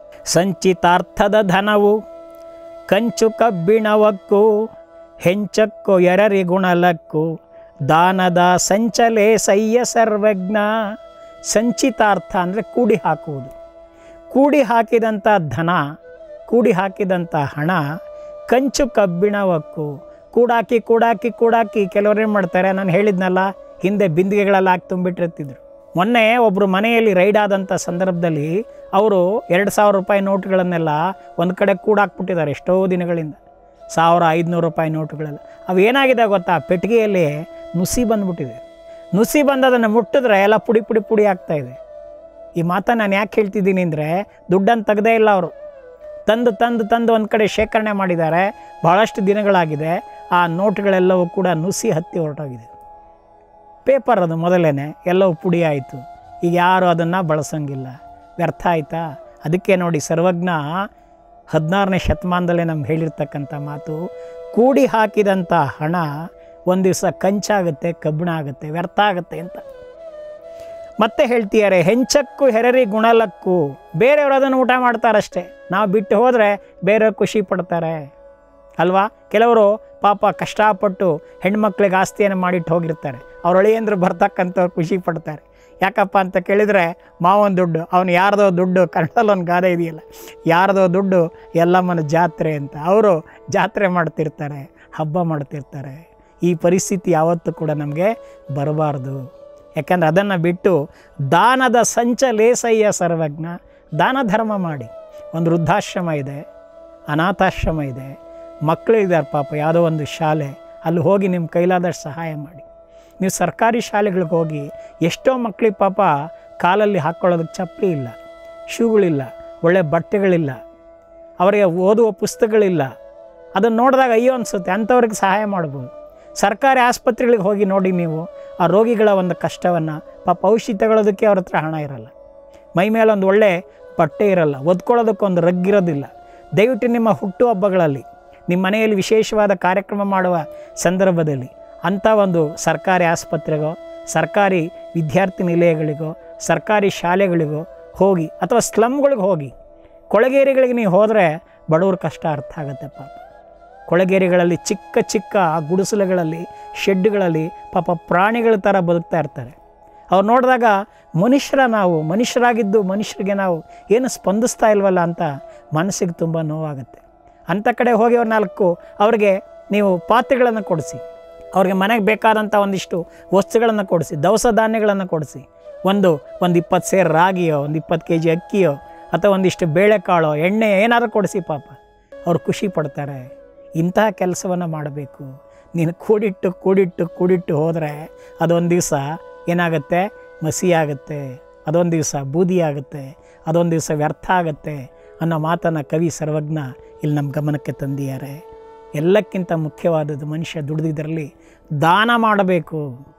ಸಂಚಿತಾರ್ಥದ ಧನವು ಕಂಚು ಕಬ್ಬಿಣವಕ್ಕೂ ಹೆಂಚಕ್ಕೋ ಎರರಿ ಗುಣಲಕ್ಕೂ ದಾನದ ಸಂಚಲೆ ಸಯ್ಯ ಸರ್ವಜ್ಞ ಸಂಚಿತಾರ್ಥ ಅಂದರೆ ಕೂಡಿ ಹಾಕುವುದು ಕೂಡಿ ಹಾಕಿದಂಥ ಧನ ಕೂಡಿ ಹಾಕಿದಂಥ ಹಣ ಕಂಚು ಕಬ್ಬಿಣವಕ್ಕೂ ಕೂಡಾಕಿ ಕೂಡಾಕಿ ಕೂಡಾಕಿ ಕೆಲವ್ರು ಏನು ಮಾಡ್ತಾರೆ ನಾನು ಹೇಳಿದ್ನಲ್ಲ ಹಿಂದೆ ಬಿಂದಿಗೆಗಳೆಲ್ಲ ಹಾಕಿ ತುಂಬಿಟ್ಟಿರ್ತಿದ್ರು ಮೊನ್ನೆ ಒಬ್ಬರು ಮನೆಯಲ್ಲಿ ರೈಡ್ ಆದಂಥ ಸಂದರ್ಭದಲ್ಲಿ ಅವರು ಎರಡು ಸಾವಿರ ರೂಪಾಯಿ ನೋಟ್ಗಳನ್ನೆಲ್ಲ ಒಂದು ಕಡೆ ಕೂಡಾಕ್ಬಿಟ್ಟಿದ್ದಾರೆ ಎಷ್ಟೋ ದಿನಗಳಿಂದ ಸಾವಿರ ಐದುನೂರು ರೂಪಾಯಿ ನೋಟುಗಳೆಲ್ಲ ಅವು ಏನಾಗಿದೆ ಗೊತ್ತಾ ಪೆಟ್ಟಿಗೆಯಲ್ಲಿ ನುಸಿ ಬಂದ್ಬಿಟ್ಟಿದೆ ನುಸಿ ಬಂದು ಅದನ್ನು ಮುಟ್ಟಿದ್ರೆ ಎಲ್ಲ ಪುಡಿ ಪುಡಿ ಪುಡಿ ಆಗ್ತಾ ಇದೆ ಈ ಮಾತನ್ನು ನಾನು ಯಾಕೆ ಹೇಳ್ತಿದ್ದೀನಿ ಅಂದರೆ ದುಡ್ಡನ್ನು ತೆಗ್ದೇ ಇಲ್ಲ ಅವರು ತಂದು ತಂದು ತಂದು ಒಂದು ಕಡೆ ಶೇಖರಣೆ ಮಾಡಿದ್ದಾರೆ ಭಾಳಷ್ಟು ದಿನಗಳಾಗಿದೆ ಆ ನೋಟ್ಗಳೆಲ್ಲವೂ ಕೂಡ ನುಸಿ ಹತ್ತಿ ಹೊರಟೋಗಿದೆ ಪೇಪರ್ ಅದು ಮೊದಲೇ ಎಲ್ಲವೂ ಪುಡಿ ಆಯಿತು ಈಗ ಯಾರು ಅದನ್ನು ಬಳಸೋಂಗಿಲ್ಲ ವ್ಯರ್ಥ ಆಯಿತಾ ಅದಕ್ಕೆ ನೋಡಿ ಸರ್ವಜ್ಞ ಹದಿನಾರನೇ ಶತಮಾನದಲ್ಲೇ ನಮ್ಗೆ ಹೇಳಿರ್ತಕ್ಕಂಥ ಮಾತು ಕೂಡಿ ಹಾಕಿದಂಥ ಹಣ ಒಂದು ದಿವಸ ಕಂಚಾಗುತ್ತೆ ಕಬ್ಬಿಣ ಆಗುತ್ತೆ ವ್ಯರ್ಥ ಆಗುತ್ತೆ ಅಂತ ಮತ್ತೆ ಹೇಳ್ತಿದ್ದಾರೆ ಹೆಂಚಕ್ಕೂ ಹೆರರಿ ಗುಣಲಕ್ಕೂ ಬೇರೆಯವರು ಅದನ್ನು ಊಟ ಮಾಡ್ತಾರಷ್ಟೇ ನಾವು ಬಿಟ್ಟು ಹೋದರೆ ಬೇರೆಯವ್ರು ಖುಷಿ ಪಡ್ತಾರೆ ಅಲ್ವಾ ಕೆಲವರು ಪಾಪ ಕಷ್ಟಪಟ್ಟು ಹೆಣ್ಮಕ್ಳಿಗೆ ಆಸ್ತಿಯನ್ನು ಮಾಡಿಟ್ಟು ಹೋಗಿರ್ತಾರೆ ಅವ್ರ ಅಳಿಯಂದ್ರು ಬರ್ತಕ್ಕಂಥವ್ರು ಖುಷಿ ಪಡ್ತಾರೆ ಯಾಕಪ್ಪ ಅಂತ ಕೇಳಿದರೆ ಮಾವನ ದುಡ್ಡು ಅವನು ಯಾರ್ದೋ ದುಡ್ಡು ಕನ್ನಡದಲ್ಲಿ ಒಂದು ಗಾದೆ ಇದೆಯಲ್ಲ ಯಾರ್ದೋ ದುಡ್ಡು ಎಲ್ಲಮ್ಮನ ಜಾತ್ರೆ ಅಂತ ಅವರು ಜಾತ್ರೆ ಮಾಡ್ತಿರ್ತಾರೆ ಹಬ್ಬ ಮಾಡ್ತಿರ್ತಾರೆ ಈ ಪರಿಸ್ಥಿತಿ ಯಾವತ್ತೂ ಕೂಡ ನಮಗೆ ಬರಬಾರ್ದು ಯಾಕಂದ್ರೆ ಅದನ್ನು ಬಿಟ್ಟು ದಾನದ ಸಂಚ ಲೇಸಯ್ಯ ಸರ್ವಜ್ಞ ದಾನ ಧರ್ಮ ಮಾಡಿ ಒಂದು ವೃದ್ಧಾಶ್ರಮ ಇದೆ ಅನಾಥಾಶ್ರಮ ಇದೆ ಮಕ್ಕಳು ಇದ್ದಾರೆ ಪಾಪ ಯಾವುದೋ ಒಂದು ಶಾಲೆ ಅಲ್ಲಿ ಹೋಗಿ ನಿಮ್ಮ ಕೈಲಾದಷ್ಟು ಸಹಾಯ ಮಾಡಿ ನೀವು ಸರ್ಕಾರಿ ಶಾಲೆಗಳಿಗೆ ಹೋಗಿ ಎಷ್ಟೋ ಮಕ್ಕಳಿಗೆ ಪಾಪ ಕಾಲಲ್ಲಿ ಹಾಕ್ಕೊಳ್ಳೋದಕ್ಕೆ ಚಪ್ಪಲಿ ಇಲ್ಲ ಶೂಗಳಿಲ್ಲ ಒಳ್ಳೆ ಬಟ್ಟೆಗಳಿಲ್ಲ ಅವರಿಗೆ ಓದುವ ಪುಸ್ತಕಗಳಿಲ್ಲ ಅದನ್ನು ನೋಡಿದಾಗ ಅಯ್ಯೋ ಅನಿಸುತ್ತೆ ಅಂಥವ್ರಿಗೆ ಸಹಾಯ ಮಾಡ್ಬೋದು ಸರ್ಕಾರಿ ಆಸ್ಪತ್ರೆಗಳಿಗೆ ಹೋಗಿ ನೋಡಿ ನೀವು ಆ ರೋಗಿಗಳ ಒಂದು ಕಷ್ಟವನ್ನು ಪಾಪ ಔಷಧಿ ತಗೊಳ್ಳೋದಕ್ಕೆ ಅವ್ರ ಹತ್ರ ಹಣ ಇರಲ್ಲ ಮೈ ಮೇಲೆ ಒಂದು ಒಳ್ಳೆ ಬಟ್ಟೆ ಇರಲ್ಲ ಒದ್ಕೊಳ್ಳೋದಕ್ಕೊಂದು ರಗ್ಗಿರೋದಿಲ್ಲ ದಯವಿಟ್ಟು ನಿಮ್ಮ ಹುಟ್ಟುಹಬ್ಬಗಳಲ್ಲಿ ನಿಮ್ಮ ಮನೆಯಲ್ಲಿ ವಿಶೇಷವಾದ ಕಾರ್ಯಕ್ರಮ ಮಾಡುವ ಸಂದರ್ಭದಲ್ಲಿ ಅಂಥ ಒಂದು ಸರ್ಕಾರಿ ಆಸ್ಪತ್ರೆಗೋ ಸರ್ಕಾರಿ ವಿದ್ಯಾರ್ಥಿ ನಿಲಯಗಳಿಗೋ ಸರ್ಕಾರಿ ಶಾಲೆಗಳಿಗೋ ಹೋಗಿ ಅಥವಾ ಸ್ಲಮ್ಗಳಿಗೆ ಹೋಗಿ ಕೊಳಗೇರಿಗಳಿಗೆ ನೀವು ಹೋದರೆ ಬಡವ್ರ ಕಷ್ಟ ಅರ್ಥ ಆಗುತ್ತೆ ಪಾಪ ಕೊಳಗೇರಿಗಳಲ್ಲಿ ಚಿಕ್ಕ ಚಿಕ್ಕ ಆ ಗುಡಿಸಲುಗಳಲ್ಲಿ ಶೆಡ್ಗಳಲ್ಲಿ ಪಾಪ ಪ್ರಾಣಿಗಳ ಥರ ಬದುಕ್ತಾ ಇರ್ತಾರೆ ಅವ್ರು ನೋಡಿದಾಗ ಮನುಷ್ಯರ ನಾವು ಮನುಷ್ಯರಾಗಿದ್ದು ಮನುಷ್ಯರಿಗೆ ನಾವು ಏನು ಸ್ಪಂದಿಸ್ತಾ ಇಲ್ವಲ್ಲ ಅಂತ ಮನಸ್ಸಿಗೆ ತುಂಬ ನೋವಾಗುತ್ತೆ ಅಂಥ ಕಡೆ ಹೋಗಿ ಅವ್ರು ನಾಲ್ಕು ಅವ್ರಿಗೆ ನೀವು ಪಾತ್ರೆಗಳನ್ನು ಕೊಡಿಸಿ ಅವ್ರಿಗೆ ಮನೆಗೆ ಬೇಕಾದಂಥ ಒಂದಿಷ್ಟು ವಸ್ತುಗಳನ್ನು ಕೊಡಿಸಿ ದವಸ ಧಾನ್ಯಗಳನ್ನು ಕೊಡಿಸಿ ಒಂದು ಒಂದು ಇಪ್ಪತ್ತು ಸೇರು ರಾಗಿಯೋ ಒಂದು ಇಪ್ಪತ್ತು ಕೆ ಜಿ ಅಕ್ಕಿಯೋ ಅಥವಾ ಒಂದಿಷ್ಟು ಬೇಳೆಕಾಳೋ ಎಣ್ಣೆ ಏನಾದರೂ ಕೊಡಿಸಿ ಪಾಪ ಅವ್ರು ಖುಷಿ ಪಡ್ತಾರೆ ಇಂತಹ ಕೆಲಸವನ್ನು ಮಾಡಬೇಕು ನೀನು ಕೂಡಿಟ್ಟು ಕೂಡಿಟ್ಟು ಕೂಡಿಟ್ಟು ಹೋದರೆ ಅದೊಂದು ದಿವಸ ಏನಾಗುತ್ತೆ ಮಸಿ ಆಗುತ್ತೆ ಅದೊಂದು ದಿವಸ ಬೂದಿ ಆಗುತ್ತೆ ಅದೊಂದು ದಿವಸ ವ್ಯರ್ಥ ಆಗುತ್ತೆ ಅನ್ನೋ ಮಾತನ್ನು ಕವಿ ಸರ್ವಜ್ಞ ಇಲ್ಲಿ ನಮ್ಮ ಗಮನಕ್ಕೆ ತಂದಿದ್ದಾರೆ ಎಲ್ಲಕ್ಕಿಂತ ಮುಖ್ಯವಾದದ್ದು ಮನುಷ್ಯ ದುಡಿದಿದ್ದರಲ್ಲಿ ದಾನ ಮಾಡಬೇಕು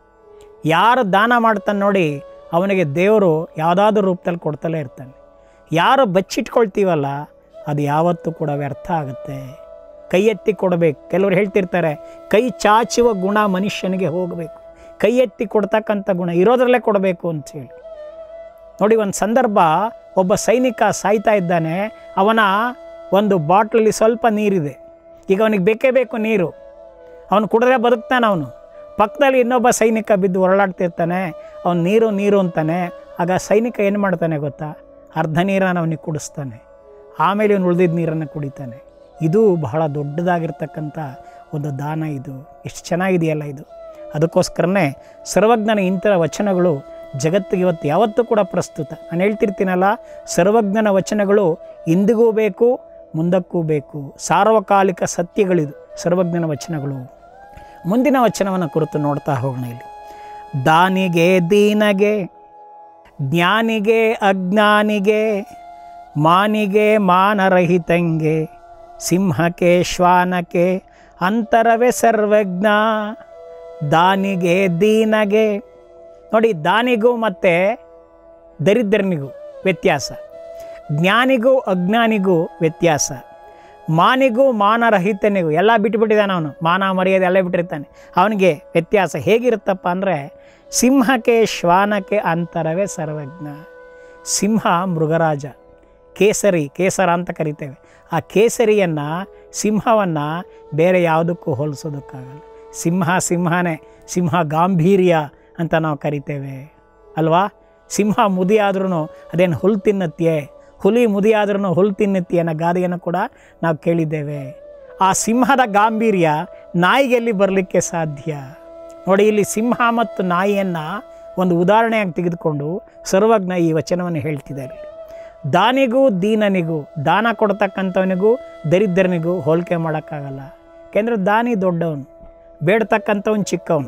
ಯಾರು ದಾನ ಮಾಡ್ತಾನೆ ನೋಡಿ ಅವನಿಗೆ ದೇವರು ಯಾವುದಾದ್ರೂ ರೂಪದಲ್ಲಿ ಕೊಡ್ತಲೇ ಇರ್ತಾನೆ ಯಾರು ಬಚ್ಚಿಟ್ಕೊಳ್ತೀವಲ್ಲ ಅದು ಯಾವತ್ತೂ ಕೂಡ ವ್ಯರ್ಥ ಆಗುತ್ತೆ ಕೈ ಎತ್ತಿ ಕೊಡಬೇಕು ಕೆಲವರು ಹೇಳ್ತಿರ್ತಾರೆ ಕೈ ಚಾಚುವ ಗುಣ ಮನುಷ್ಯನಿಗೆ ಹೋಗಬೇಕು ಕೈ ಎತ್ತಿ ಕೊಡ್ತಕ್ಕಂಥ ಗುಣ ಇರೋದ್ರಲ್ಲೇ ಕೊಡಬೇಕು ಅಂತೇಳಿ ನೋಡಿ ಒಂದು ಸಂದರ್ಭ ಒಬ್ಬ ಸೈನಿಕ ಸಾಯ್ತಾ ಇದ್ದಾನೆ ಅವನ ಒಂದು ಬಾಟ್ಲಲ್ಲಿ ಸ್ವಲ್ಪ ನೀರಿದೆ ಈಗ ಅವನಿಗೆ ಬೇಕೇ ಬೇಕು ನೀರು ಅವನು ಕುಡಿದ್ರೆ ಬದುಕ್ತಾನೆ ಅವನು ಪಕ್ಕದಲ್ಲಿ ಇನ್ನೊಬ್ಬ ಸೈನಿಕ ಬಿದ್ದು ಹೊರಳಾಡ್ತಿರ್ತಾನೆ ಅವನು ನೀರು ನೀರು ಅಂತಾನೆ ಆಗ ಸೈನಿಕ ಏನು ಮಾಡ್ತಾನೆ ಗೊತ್ತಾ ಅರ್ಧ ನೀರನ್ನು ಅವನಿಗೆ ಕುಡಿಸ್ತಾನೆ ಆಮೇಲೆ ಇವನು ಉಳಿದಿದ್ದ ನೀರನ್ನು ಕುಡಿತಾನೆ ಇದು ಬಹಳ ದೊಡ್ಡದಾಗಿರ್ತಕ್ಕಂಥ ಒಂದು ದಾನ ಇದು ಎಷ್ಟು ಚೆನ್ನಾಗಿದೆಯಲ್ಲ ಇದು ಅದಕ್ಕೋಸ್ಕರನೇ ಸರ್ವಜ್ಞನ ಇಂಥ ವಚನಗಳು ಜಗತ್ತಿಗೆ ಇವತ್ತು ಯಾವತ್ತೂ ಕೂಡ ಪ್ರಸ್ತುತ ನಾನು ಹೇಳ್ತಿರ್ತೀನಲ್ಲ ಸರ್ವಜ್ಞನ ವಚನಗಳು ಇಂದಿಗೂ ಬೇಕು ಮುಂದಕ್ಕೂ ಬೇಕು ಸಾರ್ವಕಾಲಿಕ ಸತ್ಯಗಳಿದು ಸರ್ವಜ್ಞನ ವಚನಗಳು ಮುಂದಿನ ವಚನವನ್ನು ಕುರಿತು ನೋಡ್ತಾ ಹೋಗೋಣ ಇಲ್ಲಿ ದಾನಿಗೆ ದೀನಗೆ ಜ್ಞಾನಿಗೆ ಅಜ್ಞಾನಿಗೆ ಮಾನಿಗೆ ಮಾನರಹಿತಂಗೆ ಸಿಂಹಕ್ಕೆ ಶ್ವಾನಕ್ಕೆ ಅಂತರವೇ ಸರ್ವಜ್ಞ ದಾನಿಗೆ ದೀನಗೆ ನೋಡಿ ದಾನಿಗೂ ಮತ್ತು ದರಿದ್ರನಿಗೂ ವ್ಯತ್ಯಾಸ ಜ್ಞಾನಿಗೂ ಅಜ್ಞಾನಿಗೂ ವ್ಯತ್ಯಾಸ ಮಾನಿಗೂ ಮಾನರಹಿತನಿಗೂ ಎಲ್ಲ ಬಿಟ್ಟುಬಿಟ್ಟಿದ್ದಾನೆ ಅವನು ಮಾನ ಮರ್ಯಾದೆ ಎಲ್ಲ ಬಿಟ್ಟಿರ್ತಾನೆ ಅವನಿಗೆ ವ್ಯತ್ಯಾಸ ಹೇಗಿರುತ್ತಪ್ಪ ಅಂದರೆ ಸಿಂಹಕ್ಕೆ ಶ್ವಾನಕ್ಕೆ ಅಂತರವೇ ಸರ್ವಜ್ಞ ಸಿಂಹ ಮೃಗರಾಜ ಕೇಸರಿ ಕೇಸರ ಅಂತ ಕರಿತೇವೆ ಆ ಕೇಸರಿಯನ್ನು ಸಿಂಹವನ್ನು ಬೇರೆ ಯಾವುದಕ್ಕೂ ಹೋಲಿಸೋದಕ್ಕಾಗಲ್ಲ ಸಿಂಹ ಸಿಂಹನೇ ಸಿಂಹ ಗಾಂಭೀರ್ಯ ಅಂತ ನಾವು ಕರಿತೇವೆ ಅಲ್ವಾ ಸಿಂಹ ಮುದಿ ಆದ್ರೂ ಅದೇನು ಹುಲ್ ತಿನ್ನತ್ಯೆ ಹುಲಿ ಮುದಿ ಆದ್ರೂ ಹುಲ್ ತಿನ್ನತ್ತಿ ಅನ್ನೋ ಗಾದೆಯನ್ನು ಕೂಡ ನಾವು ಕೇಳಿದ್ದೇವೆ ಆ ಸಿಂಹದ ಗಾಂಭೀರ್ಯ ನಾಯಿಗೆಲ್ಲಿ ಬರಲಿಕ್ಕೆ ಸಾಧ್ಯ ನೋಡಿ ಇಲ್ಲಿ ಸಿಂಹ ಮತ್ತು ನಾಯಿಯನ್ನು ಒಂದು ಉದಾಹರಣೆಯಾಗಿ ತೆಗೆದುಕೊಂಡು ಸರ್ವಜ್ಞ ಈ ವಚನವನ್ನು ಹೇಳ್ತಿದ್ದಾರೆ ದಾನಿಗೂ ದೀನನಿಗೂ ದಾನ ಕೊಡ್ತಕ್ಕಂಥವನಿಗೂ ದರಿದ್ರನಿಗೂ ಹೋಲಿಕೆ ಮಾಡೋಕ್ಕಾಗಲ್ಲ ಯಾಕೆಂದರೆ ದಾನಿ ದೊಡ್ಡವನು ಬೇಡ್ತಕ್ಕಂಥವನು ಚಿಕ್ಕವನು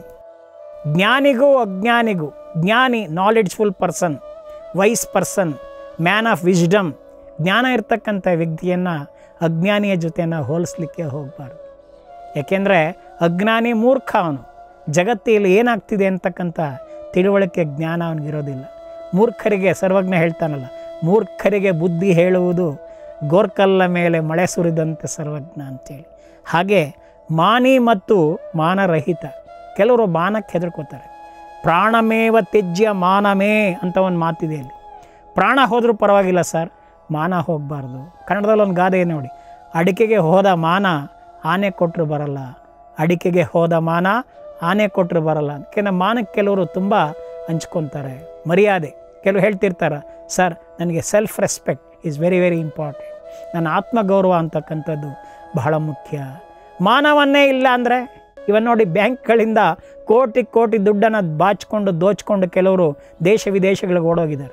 ಜ್ಞಾನಿಗೂ ಅಜ್ಞಾನಿಗೂ ಜ್ಞಾನಿ knowledgeful person wise person man of wisdom ಜ್ಞಾನ ಇರ್ತಕ್ಕಂಥ ವ್ಯಕ್ತಿಯನ್ನು ಅಜ್ಞಾನಿಯ ಜೊತೆ ನಾವು ಹೋಲಿಸ್ಲಿಕ್ಕೆ ಹೋಗಬಾರ್ದು ಯಾಕೆಂದರೆ ಅಜ್ಞಾನಿ ಮೂರ್ಖ ಅವನು ಜಗತ್ತಿನಲ್ಲಿ ಏನಾಗ್ತಿದೆ ಅಂತಕ್ಕಂಥ ತಿಳುವಳಿಕೆ ಜ್ಞಾನ ಅವನಿಗಿರೋದಿಲ್ಲ ಮೂರ್ಖರಿಗೆ ಸರ್ವಜ್ಞ ಹೇಳ್ತಾನಲ್ಲ ಮೂರ್ಖರಿಗೆ ಬುದ್ಧಿ ಹೇಳುವುದು ಗೋರ್ಕಲ್ಲ ಮೇಲೆ ಮಳೆ ಸುರಿದಂತೆ ಸರ್ವಜ್ಞ ಅಂತೇಳಿ ಹಾಗೆ ಮಾನಿ ಮತ್ತು ಮಾನರಹಿತ ಕೆಲವರು ಮಾನಕ್ಕೆ ಹೆದರ್ಕೋತಾರೆ ಪ್ರಾಣಮೇವ ತ್ಯಜ್ಯ ಮಾನಮೇ ಅಂತ ಒಂದು ಮಾತಿದೆ ಇಲ್ಲಿ ಪ್ರಾಣ ಹೋದರೂ ಪರವಾಗಿಲ್ಲ ಸರ್ ಮಾನ ಹೋಗಬಾರ್ದು ಕನ್ನಡದಲ್ಲಿ ಒಂದು ಗಾದೆ ಇದೆ ನೋಡಿ ಅಡಿಕೆಗೆ ಹೋದ ಮಾನ ಆನೆ ಕೊಟ್ಟರು ಬರಲ್ಲ ಅಡಿಕೆಗೆ ಹೋದ ಮಾನ ಆನೆ ಕೊಟ್ಟರು ಬರಲ್ಲ ಯಾಕೆಂದರೆ ಮಾನಕ್ಕೆ ಕೆಲವರು ತುಂಬ ಹಂಚ್ಕೊತಾರೆ ಮರ್ಯಾದೆ ಕೆಲವು ಹೇಳ್ತಿರ್ತಾರೆ ಸರ್ ನನಗೆ self respect is very very important ನನ್ನ ಆತ್ಮಗೌರವ ಅಂತಕ್ಕಂಥದ್ದು ಬಹಳ ಮುಖ್ಯ ಮಾನವನ್ನೇ ಇಲ್ಲ ಅಂದರೆ ಇವನ್ ನೋಡಿ ಬ್ಯಾಂಕ್ಗಳಿಂದ ಕೋಟಿ ಕೋಟಿ ದುಡ್ಡನ್ನು ಬಾಚಿಕೊಂಡು ದೋಚ್ಕೊಂಡು ಕೆಲವರು ದೇಶ ವಿದೇಶಗಳಿಗೆ ಓಡೋಗಿದ್ದಾರೆ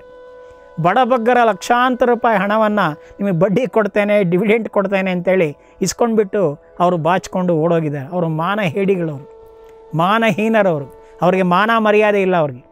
ಬಡಬಗ್ಗರ ಲಕ್ಷಾಂತರ ರೂಪಾಯಿ ಹಣವನ್ನು ನಿಮಗೆ ಬಡ್ಡಿ ಕೊಡ್ತೇನೆ ಡಿವಿಡೆಂಟ್ ಕೊಡ್ತೇನೆ ಅಂತೇಳಿ ಇಸ್ಕೊಂಡ್ಬಿಟ್ಟು ಅವರು ಬಾಚಿಕೊಂಡು ಓಡೋಗಿದ್ದಾರೆ ಅವರು ಮಾನ ಹೇಡಿಗಳವರು ಮಾನಹೀನರವರು ಅವರಿಗೆ ಮಾನ ಮರ್ಯಾದೆ ಇಲ್ಲ ಅವ್ರಿಗೆ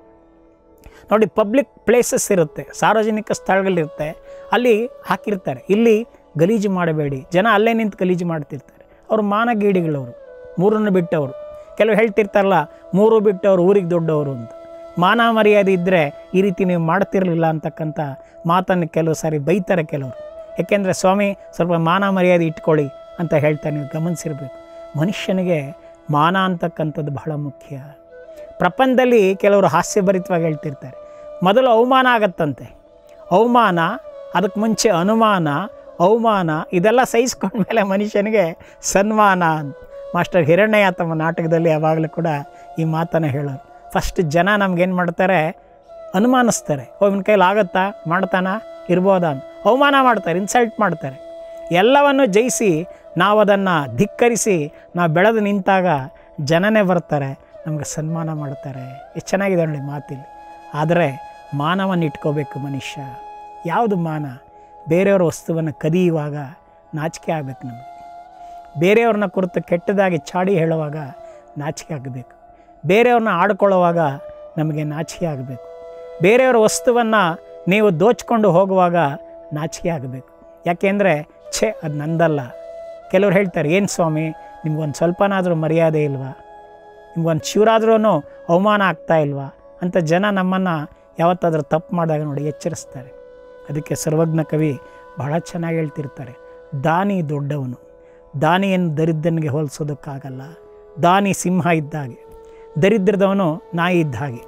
ನೋಡಿ ಪಬ್ಲಿಕ್ ಪ್ಲೇಸಸ್ ಇರುತ್ತೆ ಸಾರ್ವಜನಿಕ ಸ್ಥಳಗಳಿರುತ್ತೆ ಅಲ್ಲಿ ಹಾಕಿರ್ತಾರೆ ಇಲ್ಲಿ ಗಲೀಜು ಮಾಡಬೇಡಿ ಜನ ಅಲ್ಲೇ ನಿಂತು ಗಲೀಜು ಮಾಡ್ತಿರ್ತಾರೆ ಅವರು ಮಾನಗೇಡಿಗಳವರು ಮೂರನ್ನು ಬಿಟ್ಟವರು ಕೆಲವು ಹೇಳ್ತಿರ್ತಾರಲ್ಲ ಮೂರು ಬಿಟ್ಟವರು ಊರಿಗೆ ದೊಡ್ಡವರು ಅಂತ ಮಾನ ಮರ್ಯಾದೆ ಇದ್ದರೆ ಈ ರೀತಿ ನೀವು ಮಾಡ್ತಿರಲಿಲ್ಲ ಅಂತಕ್ಕಂಥ ಮಾತನ್ನು ಕೆಲವು ಸಾರಿ ಬೈತಾರೆ ಕೆಲವರು ಯಾಕೆಂದರೆ ಸ್ವಾಮಿ ಸ್ವಲ್ಪ ಮಾನ ಮರ್ಯಾದೆ ಇಟ್ಕೊಳ್ಳಿ ಅಂತ ಹೇಳ್ತಾ ನೀವು ಗಮನಿಸಿರ್ಬೇಕು ಮನುಷ್ಯನಿಗೆ ಮಾನ ಅಂತಕ್ಕಂಥದ್ದು ಬಹಳ ಮುಖ್ಯ ಪ್ರಪಂಚದಲ್ಲಿ ಕೆಲವರು ಹಾಸ್ಯಭರಿತವಾಗಿ ಹೇಳ್ತಿರ್ತಾರೆ ಮೊದಲು ಅವಮಾನ ಆಗತ್ತಂತೆ ಅವಮಾನ ಅದಕ್ಕೆ ಮುಂಚೆ ಅನುಮಾನ ಅವಮಾನ ಇದೆಲ್ಲ ಸಹಿಸ್ಕೊಂಡ್ಮೇಲೆ ಮನುಷ್ಯನಿಗೆ ಸನ್ಮಾನ ಅಂತ ಮಾಸ್ಟರ್ ಹಿರಣ್ಯ ತಮ್ಮ ನಾಟಕದಲ್ಲಿ ಯಾವಾಗಲೂ ಕೂಡ ಈ ಮಾತನ್ನು ಹೇಳೋರು ಫಸ್ಟ್ ಜನ ನಮ್ಗೇನು ಮಾಡ್ತಾರೆ ಅನುಮಾನಿಸ್ತಾರೆ ಓ ಇವನ ಕೈಲಿ ಆಗತ್ತಾ ಮಾಡ್ತಾನ ಇರ್ಬೋದಾ ಅಂತ ಅವಮಾನ ಮಾಡ್ತಾರೆ ಇನ್ಸಲ್ಟ್ ಮಾಡ್ತಾರೆ ಎಲ್ಲವನ್ನು ಜಯಿಸಿ ನಾವು ಅದನ್ನು ಧಿಕ್ಕರಿಸಿ ನಾವು ಬೆಳೆದು ನಿಂತಾಗ ಜನನೇ ಬರ್ತಾರೆ ನಮಗೆ ಸನ್ಮಾನ ಮಾಡ್ತಾರೆ ಎಷ್ಟು ಚೆನ್ನಾಗಿದೆ ನೋಡಿ ಮಾತಿಲ್ಲಿ ಆದರೆ ಮಾನವನ್ನು ಇಟ್ಕೋಬೇಕು ಮನುಷ್ಯ ಯಾವುದು ಮಾನ ಬೇರೆಯವರ ವಸ್ತುವನ್ನು ಕದಿಯುವಾಗ ನಾಚಿಕೆ ಆಗಬೇಕು ನಮಗೆ ಬೇರೆಯವ್ರನ್ನ ಕುರಿತು ಕೆಟ್ಟದಾಗಿ ಚಾಡಿ ಹೇಳುವಾಗ ನಾಚಿಕೆ ಆಗಬೇಕು ಬೇರೆಯವ್ರನ್ನ ಆಡ್ಕೊಳ್ಳುವಾಗ ನಮಗೆ ನಾಚಿಕೆ ಆಗಬೇಕು ಬೇರೆಯವರ ವಸ್ತುವನ್ನು ನೀವು ದೋಚ್ಕೊಂಡು ಹೋಗುವಾಗ ನಾಚಿಕೆ ಆಗಬೇಕು ಯಾಕೆಂದರೆ ಛೇ ಅದು ನಂದಲ್ಲ ಕೆಲವ್ರು ಹೇಳ್ತಾರೆ ಏನು ಸ್ವಾಮಿ ನಿಮ್ಗೊಂದು ಸ್ವಲ್ಪನಾದರೂ ಮರ್ಯಾದೆ ಇಲ್ವಾ ನಿಮ್ಗೊಂದು ಚೂರಾದ್ರೂ ಅವಮಾನ ಆಗ್ತಾ ಇಲ್ವಾ ಅಂತ ಜನ ನಮ್ಮನ್ನು ಯಾವತ್ತಾದರೂ ತಪ್ಪು ಮಾಡಿದಾಗ ನೋಡಿ ಎಚ್ಚರಿಸ್ತಾರೆ ಅದಕ್ಕೆ ಸರ್ವಜ್ಞ ಕವಿ ಬಹಳ ಚೆನ್ನಾಗಿ ಹೇಳ್ತಿರ್ತಾರೆ ದಾನಿ ದೊಡ್ಡವನು ದಾನಿಯನ್ನು ದರಿದ್ರನಿಗೆ ಹೋಲಿಸೋದಕ್ಕಾಗಲ್ಲ ದಾನಿ ಸಿಂಹ ಇದ್ದ ಹಾಗೆ ದರಿದ್ರದವನು ನಾಯಿ ಇದ್ದ ಹಾಗೆ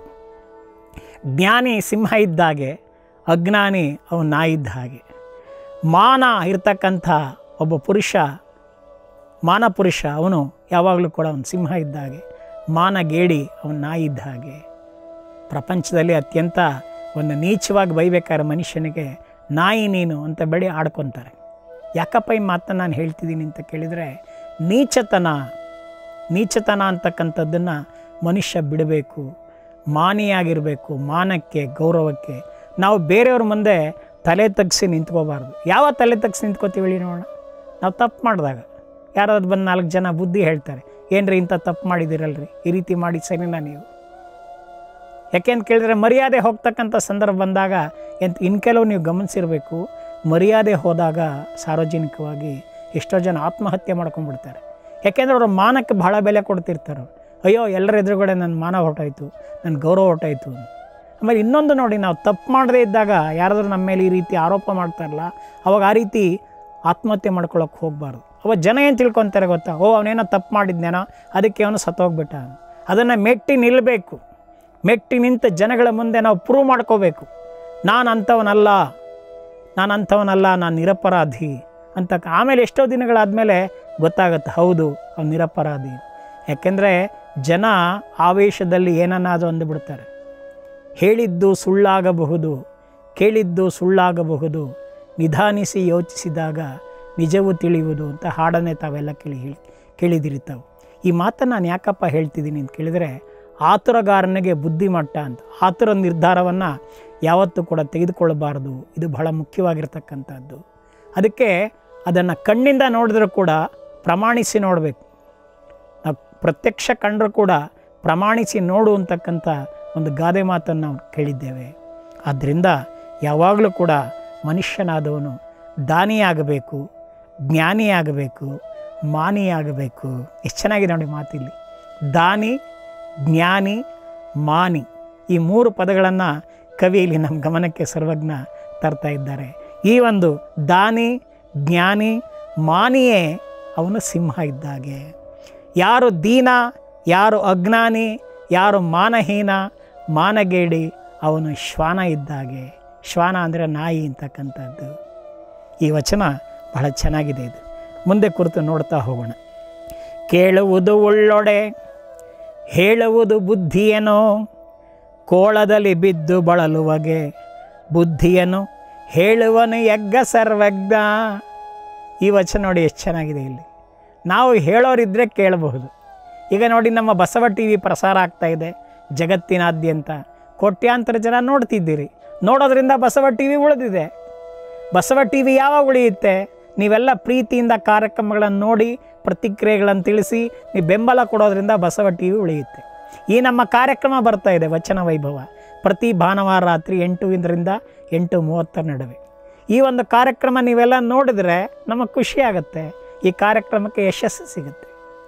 ಜ್ಞಾನಿ ಸಿಂಹ ಇದ್ದ ಹಾಗೆ ಅಜ್ಞಾನಿ ಅವನು ನಾಯಿ ಇದ್ದ ಹಾಗೆ ಮಾನ ಇರ್ತಕ್ಕಂಥ ಒಬ್ಬ ಪುರುಷ ಮಾನ ಪುರುಷ ಅವನು ಯಾವಾಗಲೂ ಕೂಡ ಅವನು ಸಿಂಹ ಇದ್ದ ಹಾಗೆ ಮಾನ ಗೇಡಿ ಅವನು ನಾಯಿ ಇದ್ದ ಹಾಗೆ ಪ್ರಪಂಚದಲ್ಲಿ ಅತ್ಯಂತ ಒಂದು ನೀಚವಾಗಿ ಬೈಬೇಕಾದ್ರೆ ಮನುಷ್ಯನಿಗೆ ನಾಯಿ ನೀನು ಅಂತ ಬೆಳಿ ಆಡ್ಕೊತಾರೆ ಯಾಕಪ್ಪ ಈ ಮಾತನ್ನು ನಾನು ಹೇಳ್ತಿದ್ದೀನಿ ಅಂತ ಕೇಳಿದರೆ ನೀಚತನ ನೀಚತನ ಅಂತಕ್ಕಂಥದ್ದನ್ನು ಮನುಷ್ಯ ಬಿಡಬೇಕು ಮಾನಿಯಾಗಿರಬೇಕು ಮಾನಕ್ಕೆ ಗೌರವಕ್ಕೆ ನಾವು ಬೇರೆಯವ್ರ ಮುಂದೆ ತಲೆ ತಗ್ಸಿ ನಿಂತ್ಕೋಬಾರ್ದು ಯಾವ ತಲೆ ತಗ್ಸಿ ನಿಂತ್ಕೋತೀವಿ ಹೇಳಿ ನೋಡೋಣ ನಾವು ತಪ್ಪು ಮಾಡಿದಾಗ ಯಾರಾದ್ರು ಬಂದು ನಾಲ್ಕು ಜನ ಬುದ್ಧಿ ಹೇಳ್ತಾರೆ ಏನ್ರಿ ಇಂಥ ತಪ್ಪು ಮಾಡಿದಿರಲ್ರಿ ಈ ರೀತಿ ಮಾಡಿ ಸರಿನಾ ನೀವು ಯಾಕೆಂತ ಕೇಳಿದ್ರೆ ಮರ್ಯಾದೆ ಹೋಗ್ತಕ್ಕಂಥ ಸಂದರ್ಭ ಬಂದಾಗ ಎಂತ ಇನ್ನು ಕೆಲವು ನೀವು ಗಮನಿಸಿರಬೇಕು ಮರ್ಯಾದೆ ಹೋದಾಗ ಸಾರ್ವಜನಿಕವಾಗಿ ಎಷ್ಟೋ ಜನ ಆತ್ಮಹತ್ಯೆ ಮಾಡ್ಕೊಂಡ್ಬಿಡ್ತಾರೆ ಯಾಕೆಂದ್ರೆ ಅವರು ಮಾನಕ್ಕೆ ಬಹಳ ಬೆಲೆ ಕೊಡ್ತಿರ್ತಾರೆ ಅಯ್ಯೋ ಎಲ್ಲರ ಎದುರುಗಡೆ ನನ್ನ ಮಾನ ಹೊರಟಾಯ್ತು ನನ್ನ ಗೌರವ ಹೊರಟಾಯ್ತು ಆಮೇಲೆ ಇನ್ನೊಂದು ನೋಡಿ ನಾವು ತಪ್ಪು ಮಾಡದೇ ಇದ್ದಾಗ ಯಾರಾದರೂ ನಮ್ಮ ಮೇಲೆ ಈ ರೀತಿ ಆರೋಪ ಮಾಡ್ತಾರಲ್ಲ ಅವಾಗ ಆ ರೀತಿ ಆತ್ಮಹತ್ಯೆ ಮಾಡ್ಕೊಳಕ್ಕೆ ಹೋಗಬಾರ್ದು ಅವಾಗ ಜನ ಏನು ತಿಳ್ಕೊತಾರೆ ಗೊತ್ತಾ ಓ ಅವನೇನೋ ತಪ್ಪು ಮಾಡಿದ್ನೇನೋ ಅದಕ್ಕೆ ಅವನು ಸತ್ತೋಗ್ಬಿಟ್ಟ ಅದನ್ನು ಮೆಟ್ಟಿ ನಿಲ್ಲಬೇಕು ಮೆಟ್ಟಿ ನಿಂತ ಜನಗಳ ಮುಂದೆ ನಾವು ಪ್ರೂವ್ ಮಾಡ್ಕೋಬೇಕು ನಾನು ಅಂಥವನಲ್ಲ ನಾನು ಅಂಥವನಲ್ಲ ನಾನು ನಿರಪರಾಧಿ ಅಂತ ಆಮೇಲೆ ಎಷ್ಟೋ ದಿನಗಳಾದಮೇಲೆ ಗೊತ್ತಾಗುತ್ತೆ ಹೌದು ಅವ್ನು ನಿರಪರಾಧಿ ಯಾಕೆಂದರೆ ಜನ ಆವೇಶದಲ್ಲಿ ಏನನ್ನಾದರೂ ಅಂದುಬಿಡ್ತಾರೆ ಹೇಳಿದ್ದು ಸುಳ್ಳಾಗಬಹುದು ಕೇಳಿದ್ದು ಸುಳ್ಳಾಗಬಹುದು ನಿಧಾನಿಸಿ ಯೋಚಿಸಿದಾಗ ನಿಜವೂ ತಿಳಿಯುವುದು ಅಂತ ಹಾಡನ್ನೇ ತಾವೆಲ್ಲ ಕೇಳಿ ಹೇಳಿ ಕೇಳಿದಿರಿ ತಾವು ಈ ಮಾತನ್ನು ನಾನು ಯಾಕಪ್ಪ ಹೇಳ್ತಿದ್ದೀನಿ ಅಂತ ಕೇಳಿದರೆ ಆತುರಗಾರನಿಗೆ ಬುದ್ಧಿಮಟ್ಟ ಅಂತ ಆತುರ ನಿರ್ಧಾರವನ್ನು ಯಾವತ್ತೂ ಕೂಡ ತೆಗೆದುಕೊಳ್ಳಬಾರ್ದು ಇದು ಬಹಳ ಮುಖ್ಯವಾಗಿರ್ತಕ್ಕಂಥದ್ದು ಅದಕ್ಕೆ ಅದನ್ನು ಕಣ್ಣಿಂದ ನೋಡಿದ್ರೂ ಕೂಡ ಪ್ರಮಾಣಿಸಿ ನೋಡಬೇಕು ಪ್ರತ್ಯಕ್ಷ ಕಂಡರೂ ಕೂಡ ಪ್ರಮಾಣಿಸಿ ನೋಡು ಅಂತಕ್ಕಂಥ ಒಂದು ಗಾದೆ ಮಾತನ್ನು ನಾವು ಕೇಳಿದ್ದೇವೆ ಆದ್ದರಿಂದ ಯಾವಾಗಲೂ ಕೂಡ ಮನುಷ್ಯನಾದವನು ದಾನಿಯಾಗಬೇಕು ಜ್ಞಾನಿಯಾಗಬೇಕು ಮಾನಿಯಾಗಬೇಕು ಎಷ್ಟು ಚೆನ್ನಾಗಿದೆ ನೋಡಿ ಮಾತಿಲ್ಲಿ ದಾನಿ ಜ್ಞಾನಿ ಮಾನಿ ಈ ಮೂರು ಪದಗಳನ್ನು ಕವಿ ಇಲ್ಲಿ ನಮ್ಮ ಗಮನಕ್ಕೆ ಸರ್ವಜ್ಞ ತರ್ತಾ ಇದ್ದಾರೆ ಈ ಒಂದು ದಾನಿ ಜ್ಞಾನಿ ಮಾನಿಯೇ ಅವನು ಸಿಂಹ ಇದ್ದಾಗೆ ಯಾರು ದೀನ ಯಾರು ಅಜ್ಞಾನಿ ಯಾರು ಮಾನಹೀನ ಮಾನಗೇಡಿ ಅವನು ಶ್ವಾನ ಇದ್ದಾಗೆ ಶ್ವಾನ ಅಂದರೆ ನಾಯಿ ಅಂತಕ್ಕಂಥದ್ದು ಈ ವಚನ ಬಹಳ ಚೆನ್ನಾಗಿದೆ ಇದು ಮುಂದೆ ಕುರಿತು ನೋಡ್ತಾ ಹೋಗೋಣ ಕೇಳುವುದು ಉಳ್ಳೊಡೆ ಹೇಳುವುದು ಬುದ್ಧಿಯೇನೋ ಕೋಳದಲ್ಲಿ ಬಿದ್ದು ಬಳಲುವಗೆ ಬುದ್ಧಿಯನ್ನು ಹೇಳುವನು ಯಗ್ಗ ಸರ್ವಜ್ಞ ಈ ವಚನ ನೋಡಿ ಎಷ್ಟು ಚೆನ್ನಾಗಿದೆ ಇಲ್ಲಿ ನಾವು ಹೇಳೋರಿದ್ದರೆ ಕೇಳಬಹುದು ಈಗ ನೋಡಿ ನಮ್ಮ ಬಸವ ಟಿ ವಿ ಪ್ರಸಾರ ಆಗ್ತಾ ಇದೆ ಜಗತ್ತಿನಾದ್ಯಂತ ಕೋಟ್ಯಾಂತರ ಜನ ನೋಡ್ತಿದ್ದೀರಿ ನೋಡೋದ್ರಿಂದ ಬಸವ ಟಿ ವಿ ಉಳಿದಿದೆ ಬಸವ ಟಿ ವಿ ಯಾವಾಗ ಉಳಿಯುತ್ತೆ ನೀವೆಲ್ಲ ಪ್ರೀತಿಯಿಂದ ಕಾರ್ಯಕ್ರಮಗಳನ್ನು ನೋಡಿ ಪ್ರತಿಕ್ರಿಯೆಗಳನ್ನು ತಿಳಿಸಿ ನೀವು ಬೆಂಬಲ ಕೊಡೋದ್ರಿಂದ ಬಸವ ಟಿ ವಿ ಉಳಿಯುತ್ತೆ ಈ ನಮ್ಮ ಕಾರ್ಯಕ್ರಮ ಬರ್ತಾ ಇದೆ ವಚನ ವೈಭವ ಪ್ರತಿ ಭಾನುವಾರ ರಾತ್ರಿ ಎಂಟುವಿಂದರಿಂದ ಎಂಟು ಮೂವತ್ತರ ನಡುವೆ ಈ ಒಂದು ಕಾರ್ಯಕ್ರಮ ನೀವೆಲ್ಲ ನೋಡಿದ್ರೆ ನಮಗೆ ಖುಷಿ ಆಗುತ್ತೆ ಈ ಕಾರ್ಯಕ್ರಮಕ್ಕೆ ಯಶಸ್ಸು ಸಿಗುತ್ತೆ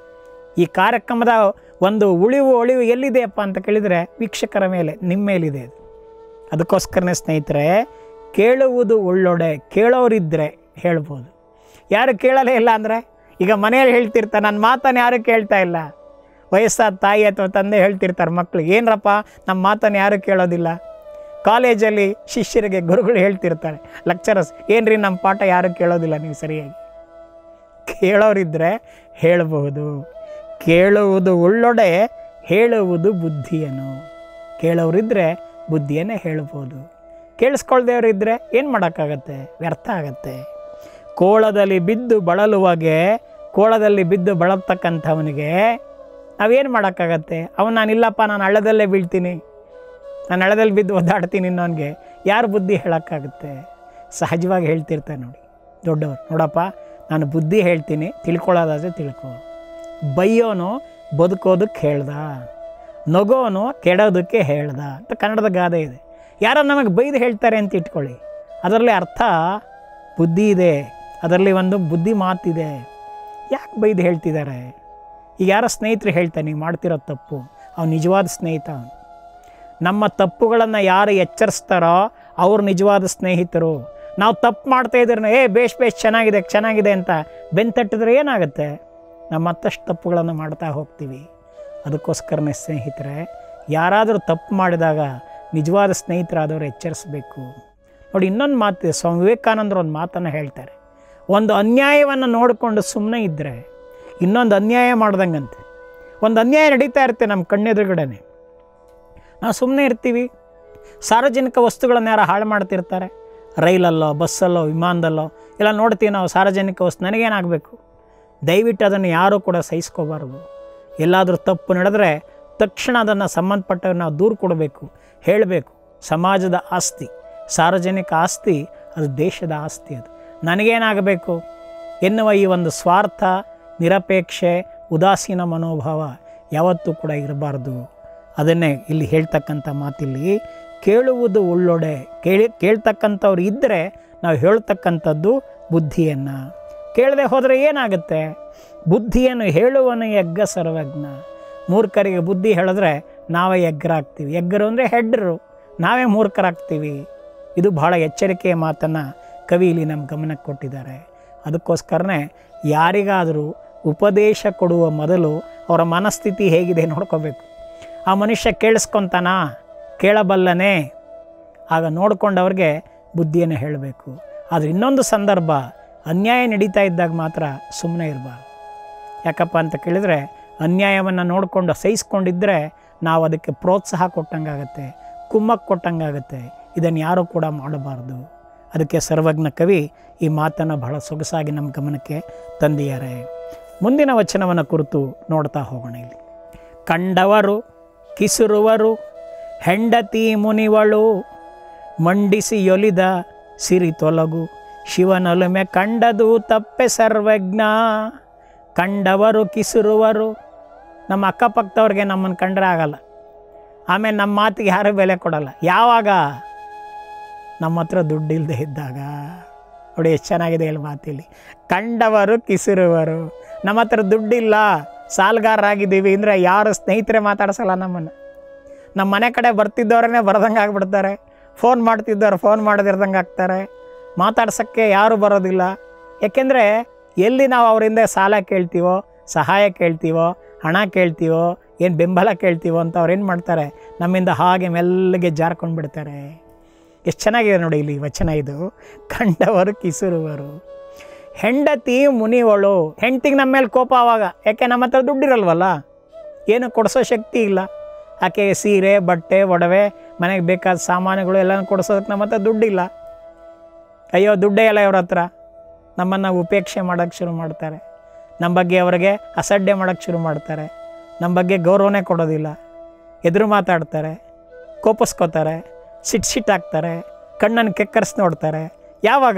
ಈ ಕಾರ್ಯಕ್ರಮದ ಒಂದು ಉಳಿವು ಒಳಿವು ಎಲ್ಲಿದೆಯಪ್ಪ ಅಂತ ಕೇಳಿದರೆ ವೀಕ್ಷಕರ ಮೇಲೆ ನಿಮ್ಮ ಮೇಲಿದೆ ಅದು ಅದಕ್ಕೋಸ್ಕರನೇ ಸ್ನೇಹಿತರೆ ಕೇಳುವುದು ಒಳ್ಳೊಡೆ ಕೇಳೋರಿದ್ದರೆ ಹೇಳ್ಬೋದು ಯಾರು ಕೇಳಲೇ ಇಲ್ಲ ಅಂದರೆ ಈಗ ಮನೆಯಲ್ಲಿ ಹೇಳ್ತಿರ್ತಾರೆ ನನ್ನ ಮಾತನ್ನು ಯಾರು ಕೇಳ್ತಾ ಇಲ್ಲ ವಯಸ್ಸಾದ ತಾಯಿ ಅಥವಾ ತಂದೆ ಹೇಳ್ತಿರ್ತಾರೆ ಮಕ್ಕಳಿಗೆ ಏನರಪ್ಪ ನಮ್ಮ ಮಾತನ್ನು ಯಾರು ಕೇಳೋದಿಲ್ಲ ಕಾಲೇಜಲ್ಲಿ ಶಿಷ್ಯರಿಗೆ ಗುರುಗಳು ಹೇಳ್ತಿರ್ತಾರೆ ಲೆಕ್ಚರರ್ಸ್ ಏನ್ರಿ ನಮ್ಮ ಪಾಠ ಯಾರು ಕೇಳೋದಿಲ್ಲ ನೀವು ಸರಿಯಾಗಿ ಕೇಳೋರಿದ್ದರೆ ಹೇಳಬಹುದು ಕೇಳುವುದು ಉಳ್ಳೊಡೆ ಹೇಳುವುದು ಬುದ್ಧಿಯನ್ನು ಕೇಳೋರಿದ್ದರೆ ಬುದ್ಧಿಯನ್ನೇ ಹೇಳ್ಬೋದು ಕೇಳಿಸ್ಕೊಳ್ದೇವ್ರಿದ್ದರೆ ಏನು ಮಾಡೋಕ್ಕಾಗತ್ತೆ ವ್ಯರ್ಥ ಆಗತ್ತೆ ಕೋಳದಲ್ಲಿ ಬಿದ್ದು ಬಳಲುವಾಗೆ ಕೋಳದಲ್ಲಿ ಬಿದ್ದು ಬಳಲ್ತಕ್ಕಂಥವನಿಗೆ ನಾವೇನು ಮಾಡೋಕ್ಕಾಗತ್ತೆ ಅವನು ನಾನಿಲ್ಲಪ್ಪ ನಾನು ಹಳ್ಳದಲ್ಲೇ ಬೀಳ್ತೀನಿ ನಾನು ಹಳ್ಳದಲ್ಲಿ ಬಿದ್ದು ಒದ್ದಾಡ್ತೀನಿ ಇನ್ನವನಿಗೆ ಯಾರು ಬುದ್ಧಿ ಹೇಳೋಕ್ಕಾಗುತ್ತೆ ಸಹಜವಾಗಿ ಹೇಳ್ತಿರ್ತಾರೆ ನೋಡಿ ದೊಡ್ಡವರು ನೋಡಪ್ಪ ನಾನು ಬುದ್ಧಿ ಹೇಳ್ತೀನಿ ತಿಳ್ಕೊಳ್ಳೋದಾದ್ರೆ ತಿಳ್ಕೊ ಬೈಯೋನು ಬದುಕೋದಕ್ಕೆ ಹೇಳ್ದ ನಗೋನು ಕೆಡೋದಕ್ಕೆ ಹೇಳ್ದ ಅಂತ ಕನ್ನಡದ ಗಾದೆ ಇದೆ ಯಾರೋ ನಮಗೆ ಬೈದು ಹೇಳ್ತಾರೆ ಅಂತ ಇಟ್ಕೊಳ್ಳಿ ಅದರಲ್ಲಿ ಅರ್ಥ ಬುದ್ಧಿ ಇದೆ ಅದರಲ್ಲಿ ಒಂದು ಬುದ್ಧಿ ಮಾತಿದೆ ಯಾಕೆ ಬೈದು ಹೇಳ್ತಿದ್ದಾರೆ ಈಗ ಯಾರೋ ಸ್ನೇಹಿತರು ಹೇಳ್ತಾರೆ ನೀವು ಮಾಡ್ತಿರೋ ತಪ್ಪು ಅವ್ನು ನಿಜವಾದ ಸ್ನೇಹಿತ ಅವ್ನು ನಮ್ಮ ತಪ್ಪುಗಳನ್ನು ಯಾರು ಎಚ್ಚರಿಸ್ತಾರೋ ಅವ್ರು ನಿಜವಾದ ಸ್ನೇಹಿತರು ನಾವು ತಪ್ಪು ಮಾಡ್ತಾ ಇದ್ರೆ ಏ ಬೇಷ್ ಬೇಷ್ ಚೆನ್ನಾಗಿದೆ ಚೆನ್ನಾಗಿದೆ ಅಂತ ಬೆಂತಟ್ಟಿದ್ರೆ ಏನಾಗುತ್ತೆ ನಾವು ಮತ್ತಷ್ಟು ತಪ್ಪುಗಳನ್ನು ಮಾಡ್ತಾ ಹೋಗ್ತೀವಿ ಅದಕ್ಕೋಸ್ಕರನೇ ಸ್ನೇಹಿತರೆ ಯಾರಾದರೂ ತಪ್ಪು ಮಾಡಿದಾಗ ನಿಜವಾದ ಸ್ನೇಹಿತರಾದವರು ಎಚ್ಚರಿಸಬೇಕು ನೋಡಿ ಇನ್ನೊಂದು ಮಾತಿದೆ ಸ್ವಾಮಿ ವಿವೇಕಾನಂದರು ಒಂದು ಮಾತನ್ನು ಹೇಳ್ತಾರೆ ಒಂದು ಅನ್ಯಾಯವನ್ನು ನೋಡಿಕೊಂಡು ಸುಮ್ಮನೆ ಇದ್ದರೆ ಇನ್ನೊಂದು ಅನ್ಯಾಯ ಮಾಡ್ದಂಗಂತೆ ಒಂದು ಅನ್ಯಾಯ ನಡೀತಾ ಇರುತ್ತೆ ನಮ್ಮ ಕಣ್ಣೆದುರುಗಡೆನೆ ನಾವು ಸುಮ್ಮನೆ ಇರ್ತೀವಿ ಸಾರ್ವಜನಿಕ ವಸ್ತುಗಳನ್ನು ಯಾರು ಹಾಳು ಮಾಡ್ತಿರ್ತಾರೆ ರೈಲಲ್ಲೋ ಬಸ್ಸಲ್ಲೋ ವಿಮಾನದಲ್ಲೋ ಎಲ್ಲ ನೋಡ್ತೀವಿ ನಾವು ಸಾರ್ವಜನಿಕ ವಸ್ತು ನನಗೇನಾಗಬೇಕು ದಯವಿಟ್ಟು ಅದನ್ನು ಯಾರೂ ಕೂಡ ಸಹಿಸ್ಕೋಬಾರ್ದು ಎಲ್ಲಾದರೂ ತಪ್ಪು ನಡೆದ್ರೆ ತಕ್ಷಣ ಅದನ್ನು ಸಂಬಂಧಪಟ್ಟವ್ರು ನಾವು ದೂರು ಕೊಡಬೇಕು ಹೇಳಬೇಕು ಸಮಾಜದ ಆಸ್ತಿ ಸಾರ್ವಜನಿಕ ಆಸ್ತಿ ಅದು ದೇಶದ ಆಸ್ತಿ ಅದು ನನಗೇನಾಗಬೇಕು ಎನ್ನುವ ಈ ಒಂದು ಸ್ವಾರ್ಥ ನಿರಪೇಕ್ಷೆ ಉದಾಸೀನ ಮನೋಭಾವ ಯಾವತ್ತೂ ಕೂಡ ಇರಬಾರ್ದು ಅದನ್ನೇ ಇಲ್ಲಿ ಹೇಳ್ತಕ್ಕಂಥ ಮಾತಿಲ್ಲಿ ಕೇಳುವುದು ಉಳ್ಳೊಡೆ ಕೇಳಿ ಕೇಳ್ತಕ್ಕಂಥವ್ರು ಇದ್ದರೆ ನಾವು ಹೇಳ್ತಕ್ಕಂಥದ್ದು ಬುದ್ಧಿಯನ್ನು ಕೇಳದೆ ಹೋದರೆ ಏನಾಗುತ್ತೆ ಬುದ್ಧಿಯನ್ನು ಹೇಳುವನು ಯಗ್ಗ ಸರ್ವಜ್ಞ ಮೂರ್ಖರಿಗೆ ಬುದ್ಧಿ ಹೇಳಿದ್ರೆ ನಾವೇ ಯಗ್ಗರಾಗ್ತೀವಿ ಯಗ್ಗರು ಅಂದರೆ ಹೆಡ್ರು ನಾವೇ ಮೂರ್ಖರಾಗ್ತೀವಿ ಇದು ಬಹಳ ಎಚ್ಚರಿಕೆಯ ಮಾತನ್ನು ಕವಿ ಇಲ್ಲಿ ನಮ್ಮ ಗಮನಕ್ಕೆ ಕೊಟ್ಟಿದ್ದಾರೆ ಅದಕ್ಕೋಸ್ಕರನೇ ಯಾರಿಗಾದರೂ ಉಪದೇಶ ಕೊಡುವ ಮೊದಲು ಅವರ ಮನಸ್ಥಿತಿ ಹೇಗಿದೆ ನೋಡ್ಕೋಬೇಕು ಆ ಮನುಷ್ಯ ಕೇಳಿಸ್ಕೊತಾನ ಕೇಳಬಲ್ಲನೇ ಆಗ ನೋಡ್ಕೊಂಡವ್ರಿಗೆ ಬುದ್ಧಿಯನ್ನು ಹೇಳಬೇಕು ಆದರೆ ಇನ್ನೊಂದು ಸಂದರ್ಭ ಅನ್ಯಾಯ ನಡೀತಾ ಇದ್ದಾಗ ಮಾತ್ರ ಸುಮ್ಮನೆ ಇರಬಾರ್ದು ಯಾಕಪ್ಪ ಅಂತ ಕೇಳಿದರೆ ಅನ್ಯಾಯವನ್ನು ನೋಡಿಕೊಂಡು ಸಹಿಸ್ಕೊಂಡಿದ್ದರೆ ನಾವು ಅದಕ್ಕೆ ಪ್ರೋತ್ಸಾಹ ಕೊಟ್ಟಂಗಾಗತ್ತೆ ಕುಮ್ಮಕ್ಕೆ ಕೊಟ್ಟಂಗಾಗತ್ತೆ ಇದನ್ನು ಯಾರೂ ಕೂಡ ಮಾಡಬಾರ್ದು ಅದಕ್ಕೆ ಸರ್ವಜ್ಞ ಕವಿ ಈ ಮಾತನ್ನು ಬಹಳ ಸೊಗಸಾಗಿ ನಮ್ಮ ಗಮನಕ್ಕೆ ತಂದಿದ್ದಾರೆ ಮುಂದಿನ ವಚನವನ್ನು ಕುರಿತು ನೋಡ್ತಾ ಹೋಗೋಣ ಇಲ್ಲಿ ಕಂಡವರು ಕಿಸುರುವರು ಹೆಂಡತಿ ಮುನಿವಳು ಮಂಡಿಸಿ ಯೊಲಿದ ಸಿರಿ ತೊಲಗು ಶಿವನೊಲುಮೆ ಕಂಡದು ತಪ್ಪೆ ಸರ್ವಜ್ಞ ಕಂಡವರು ಕಿಸುರುವರು ನಮ್ಮ ಅಕ್ಕಪಕ್ಕದವ್ರಿಗೆ ನಮ್ಮನ್ನು ಕಂಡ್ರೆ ಆಗಲ್ಲ ಆಮೇಲೆ ನಮ್ಮ ಮಾತಿಗೆ ಯಾರೂ ಬೆಲೆ ಕೊಡಲ್ಲ ಯಾವಾಗ ನಮ್ಮ ಹತ್ರ ದುಡ್ಡು ಇಲ್ಲದೆ ಇದ್ದಾಗ ನೋಡಿ ಎಷ್ಟು ಚೆನ್ನಾಗಿದೆ ಹೇಳಿ ಮಾತಿಲ್ಲಿ ಕಂಡವರು ಕಿಸಿರುವರು ನಮ್ಮ ಹತ್ರ ದುಡ್ಡಿಲ್ಲ ಸಾಲಗಾರರಾಗಿದ್ದೀವಿ ಅಂದರೆ ಯಾರು ಸ್ನೇಹಿತರೆ ಮಾತಾಡ್ಸಲ್ಲ ನಮ್ಮನ್ನು ನಮ್ಮ ಮನೆ ಕಡೆ ಬರ್ತಿದ್ದವ್ರನ್ನೇ ಬರ್ದಂಗೆ ಆಗ್ಬಿಡ್ತಾರೆ ಫೋನ್ ಮಾಡ್ತಿದ್ದವ್ರು ಫೋನ್ ಮಾಡದಿರ್ದಂಗೆ ಆಗ್ತಾರೆ ಮಾತಾಡ್ಸೋಕ್ಕೆ ಯಾರೂ ಬರೋದಿಲ್ಲ ಯಾಕೆಂದರೆ ಎಲ್ಲಿ ನಾವು ಅವರಿಂದ ಸಾಲ ಕೇಳ್ತೀವೋ ಸಹಾಯ ಕೇಳ್ತೀವೋ ಹಣ ಕೇಳ್ತೀವೋ ಏನು ಬೆಂಬಲ ಕೇಳ್ತೀವೋ ಅಂತ ಅವ್ರು ಏನು ಮಾಡ್ತಾರೆ ನಮ್ಮಿಂದ ಹಾಗೆ ಮೆಲ್ಲಗೆ ಜಾರ್ಕೊಂಡು ಬಿಡ್ತಾರೆ ಎಷ್ಟು ಚೆನ್ನಾಗಿದೆ ನೋಡಿ ಇಲ್ಲಿ ವಚನ ಇದು ಕಂಡವರು ಕಿಸುರುವರು ಹೆಂಡತಿ ಮುನಿವಳು ಹೆಂಡ್ತಿಗೆ ನಮ್ಮ ಮೇಲೆ ಕೋಪ ಆವಾಗ ಯಾಕೆ ನಮ್ಮ ಹತ್ರ ದುಡ್ಡಿರಲ್ವಲ್ಲ ಏನು ಕೊಡಿಸೋ ಶಕ್ತಿ ಇಲ್ಲ ಆಕೆ ಸೀರೆ ಬಟ್ಟೆ ಒಡವೆ ಮನೆಗೆ ಬೇಕಾದ ಸಾಮಾನುಗಳು ಎಲ್ಲ ಕೊಡಿಸೋದಕ್ಕೆ ನಮ್ಮ ಹತ್ರ ದುಡ್ಡಿಲ್ಲ ಅಯ್ಯೋ ದುಡ್ಡೇ ಇಲ್ಲ ಇವ್ರ ಹತ್ರ ನಮ್ಮನ್ನು ಉಪೇಕ್ಷೆ ಮಾಡೋಕ್ಕೆ ಶುರು ಮಾಡ್ತಾರೆ ನಮ್ಮ ಬಗ್ಗೆ ಅವರಿಗೆ ಅಸಡ್ಡೆ ಮಾಡೋಕ್ಕೆ ಶುರು ಮಾಡ್ತಾರೆ ನಮ್ಮ ಬಗ್ಗೆ ಗೌರವನೇ ಕೊಡೋದಿಲ್ಲ ಎದುರು ಮಾತಾಡ್ತಾರೆ ಕೋಪಿಸ್ಕೋತಾರೆ ಸಿಟ್ ಸಿಟ್ ಹಾಕ್ತಾರೆ ಕಣ್ಣನ್ನು ಕೆಕ್ಕರಿಸಿ ನೋಡ್ತಾರೆ ಯಾವಾಗ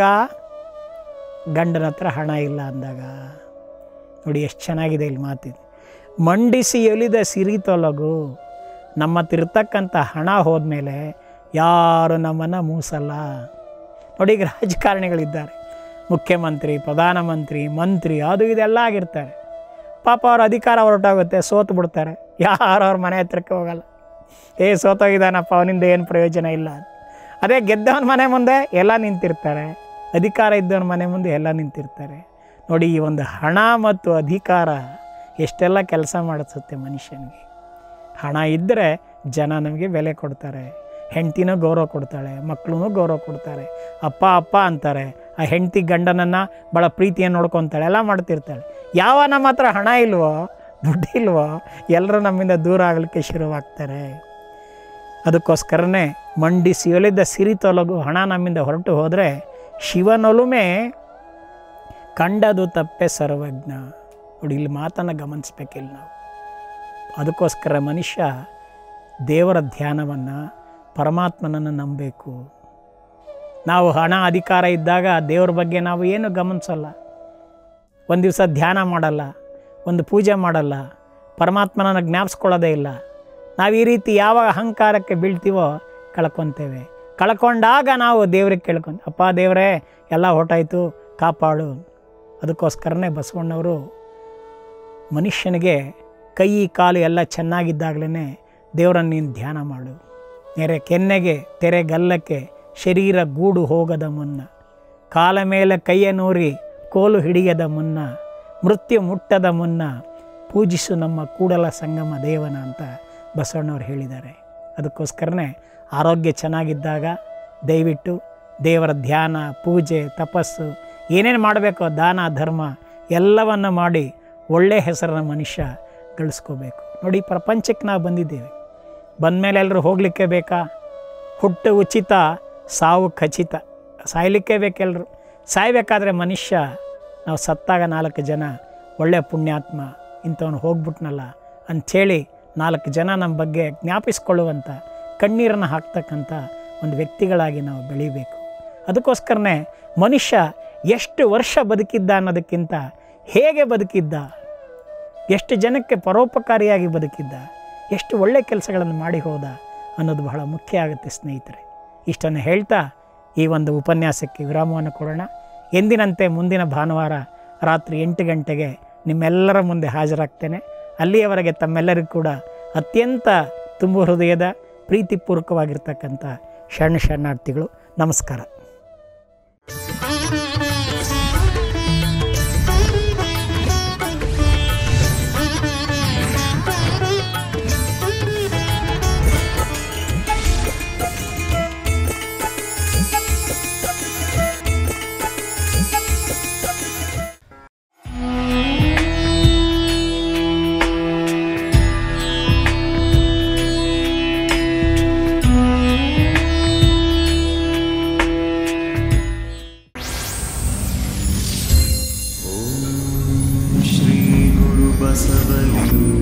ಗಂಡನ ಹತ್ರ ಹಣ ಇಲ್ಲ ಅಂದಾಗ ನೋಡಿ ಎಷ್ಟು ಚೆನ್ನಾಗಿದೆ ಇಲ್ಲಿ ಮಾತಿದೆ ಮಂಡಿಸಿ ಎಲಿದ ಸಿರಿ ತೊಲಗು ನಮ್ಮ ಹತ್ರ ಇರ್ತಕ್ಕಂಥ ಹಣ ಹೋದ್ಮೇಲೆ ಯಾರು ನಮ್ಮನ್ನು ಮೂಸಲ್ಲ ನೋಡಿ ಈಗ ರಾಜಕಾರಣಿಗಳಿದ್ದಾರೆ ಮುಖ್ಯಮಂತ್ರಿ ಪ್ರಧಾನಮಂತ್ರಿ ಮಂತ್ರಿ ಅದು ಇದೆಲ್ಲ ಆಗಿರ್ತಾರೆ ಪಾಪ ಅವ್ರ ಅಧಿಕಾರ ಹೊರಟಾಗುತ್ತೆ ಸೋತು ಬಿಡ್ತಾರೆ ಯಾರು ಅವ್ರ ಮನೆ ಹತ್ರಕ್ಕೆ ಹೋಗಲ್ಲ ಏ ಸೋತೋಗಿದ್ದಾನಪ್ಪ ಅವನಿಂದ ಏನು ಪ್ರಯೋಜನ ಇಲ್ಲ ಅದೇ ಗೆದ್ದವನ ಮನೆ ಮುಂದೆ ಎಲ್ಲ ನಿಂತಿರ್ತಾರೆ ಅಧಿಕಾರ ಇದ್ದವನ ಮನೆ ಮುಂದೆ ಎಲ್ಲ ನಿಂತಿರ್ತಾರೆ ನೋಡಿ ಈ ಒಂದು ಹಣ ಮತ್ತು ಅಧಿಕಾರ ಎಷ್ಟೆಲ್ಲ ಕೆಲಸ ಮಾಡಿಸುತ್ತೆ ಮನುಷ್ಯನಿಗೆ ಹಣ ಇದ್ದರೆ ಜನ ನಮಗೆ ಬೆಲೆ ಕೊಡ್ತಾರೆ ಹೆಂಡ್ತಿನೂ ಗೌರವ ಕೊಡ್ತಾಳೆ ಮಕ್ಕಳು ಗೌರವ ಕೊಡ್ತಾರೆ ಅಪ್ಪ ಅಪ್ಪ ಅಂತಾರೆ ಆ ಹೆಂಡ್ತಿ ಗಂಡನನ್ನು ಭಾಳ ಪ್ರೀತಿಯನ್ನು ನೋಡ್ಕೊತಾಳೆ ಎಲ್ಲ ಮಾಡ್ತಿರ್ತಾಳೆ ಯಾವ ನಮ್ಮ ಹತ್ರ ಹಣ ಇಲ್ವೋ ದುಡ್ಡು ಇಲ್ವೋ ಎಲ್ಲರೂ ನಮ್ಮಿಂದ ದೂರ ಆಗಲಿಕ್ಕೆ ಶುರುವಾಗ್ತಾರೆ ಅದಕ್ಕೋಸ್ಕರನೇ ಮಂಡಿಸಿ ಒಲಿದ ಸಿರಿ ತೊಲಗು ಹಣ ನಮ್ಮಿಂದ ಹೊರಟು ಹೋದರೆ ಶಿವನೊಲುಮೆ ಕಂಡದು ತಪ್ಪೆ ಸರ್ವಜ್ಞ ನೋಡಿ ಇಲ್ಲಿ ಮಾತನ್ನು ಗಮನಿಸ್ಬೇಕಿಲ್ಲ ನಾವು ಅದಕ್ಕೋಸ್ಕರ ಮನುಷ್ಯ ದೇವರ ಧ್ಯಾನವನ್ನು ಪರಮಾತ್ಮನನ್ನು ನಂಬಬೇಕು ನಾವು ಹಣ ಅಧಿಕಾರ ಇದ್ದಾಗ ದೇವ್ರ ಬಗ್ಗೆ ನಾವು ಏನು ಗಮನಿಸಲ್ಲ ಒಂದು ದಿವಸ ಧ್ಯಾನ ಮಾಡಲ್ಲ ಒಂದು ಪೂಜೆ ಮಾಡಲ್ಲ ಪರಮಾತ್ಮನನ್ನು ಜ್ಞಾಪಿಸ್ಕೊಳ್ಳೋದೇ ಇಲ್ಲ ನಾವು ಈ ರೀತಿ ಯಾವಾಗ ಅಹಂಕಾರಕ್ಕೆ ಬೀಳ್ತೀವೋ ಕಳ್ಕೊತೇವೆ ಕಳ್ಕೊಂಡಾಗ ನಾವು ದೇವ್ರಿಗೆ ಕೇಳ್ಕೊಂಡು ಅಪ್ಪ ದೇವರೇ ಎಲ್ಲ ಹೊಟ್ಟಾಯ್ತು ಕಾಪಾಡು ಅದಕ್ಕೋಸ್ಕರನೇ ಬಸವಣ್ಣವರು ಮನುಷ್ಯನಿಗೆ ಕೈ ಕಾಲು ಎಲ್ಲ ಚೆನ್ನಾಗಿದ್ದಾಗಲೇ ದೇವರನ್ನು ನೀನು ಧ್ಯಾನ ಮಾಡು ನೆರೆ ಕೆನ್ನೆಗೆ ತೆರೆ ಗಲ್ಲಕ್ಕೆ ಶರೀರ ಗೂಡು ಹೋಗದ ಮುನ್ನ ಕಾಲ ಮೇಲೆ ಕೈಯ ನೂರಿ ಕೋಲು ಹಿಡಿಯದ ಮುನ್ನ ಮೃತ್ಯು ಮುಟ್ಟದ ಮುನ್ನ ಪೂಜಿಸು ನಮ್ಮ ಕೂಡಲ ಸಂಗಮ ದೇವನ ಅಂತ ಬಸವಣ್ಣವ್ರು ಹೇಳಿದ್ದಾರೆ ಅದಕ್ಕೋಸ್ಕರನೇ ಆರೋಗ್ಯ ಚೆನ್ನಾಗಿದ್ದಾಗ ದಯವಿಟ್ಟು ದೇವರ ಧ್ಯಾನ ಪೂಜೆ ತಪಸ್ಸು ಏನೇನು ಮಾಡಬೇಕೋ ದಾನ ಧರ್ಮ ಎಲ್ಲವನ್ನು ಮಾಡಿ ಒಳ್ಳೆಯ ಹೆಸರನ್ನ ಮನುಷ್ಯ ಗಳಿಸ್ಕೋಬೇಕು ನೋಡಿ ಪ್ರಪಂಚಕ್ಕೆ ನಾವು ಬಂದಿದ್ದೇವೆ ಬಂದಮೇಲೆ ಎಲ್ಲರೂ ಹೋಗಲಿಕ್ಕೆ ಬೇಕಾ ಹುಟ್ಟು ಉಚಿತ ಸಾವು ಖಚಿತ ಸಾಯಲಿಕ್ಕೆ ಬೇಕೆಲ್ಲರೂ ಸಾಯಬೇಕಾದ್ರೆ ಮನುಷ್ಯ ನಾವು ಸತ್ತಾಗ ನಾಲ್ಕು ಜನ ಒಳ್ಳೆಯ ಪುಣ್ಯಾತ್ಮ ಇಂಥವನು ಹೋಗ್ಬಿಟ್ನಲ್ಲ ಅಂಥೇಳಿ ನಾಲ್ಕು ಜನ ನಮ್ಮ ಬಗ್ಗೆ ಜ್ಞಾಪಿಸ್ಕೊಳ್ಳುವಂಥ ಕಣ್ಣೀರನ್ನು ಹಾಕ್ತಕ್ಕಂಥ ಒಂದು ವ್ಯಕ್ತಿಗಳಾಗಿ ನಾವು ಬೆಳಿಬೇಕು ಅದಕ್ಕೋಸ್ಕರನೇ ಮನುಷ್ಯ ಎಷ್ಟು ವರ್ಷ ಬದುಕಿದ್ದ ಅನ್ನೋದಕ್ಕಿಂತ ಹೇಗೆ ಬದುಕಿದ್ದ ಎಷ್ಟು ಜನಕ್ಕೆ ಪರೋಪಕಾರಿಯಾಗಿ ಬದುಕಿದ್ದ ಎಷ್ಟು ಒಳ್ಳೆಯ ಕೆಲಸಗಳನ್ನು ಮಾಡಿ ಹೋದ ಅನ್ನೋದು ಬಹಳ ಮುಖ್ಯ ಆಗುತ್ತೆ ಸ್ನೇಹಿತರೆ ಇಷ್ಟನ್ನು ಹೇಳ್ತಾ ಈ ಒಂದು ಉಪನ್ಯಾಸಕ್ಕೆ ವಿರಾಮವನ್ನು ಕೊಡೋಣ ಎಂದಿನಂತೆ ಮುಂದಿನ ಭಾನುವಾರ ರಾತ್ರಿ ಎಂಟು ಗಂಟೆಗೆ ನಿಮ್ಮೆಲ್ಲರ ಮುಂದೆ ಹಾಜರಾಗ್ತೇನೆ ಅಲ್ಲಿಯವರೆಗೆ ತಮ್ಮೆಲ್ಲರಿಗೂ ಕೂಡ ಅತ್ಯಂತ ತುಂಬ ಹೃದಯದ ಪ್ರೀತಿಪೂರ್ವಕವಾಗಿರ್ತಕ್ಕಂಥ ಶರಣ ಶರಣಾರ್ಥಿಗಳು ನಮಸ್ಕಾರ श्रीगुरुबसवलिङ्ग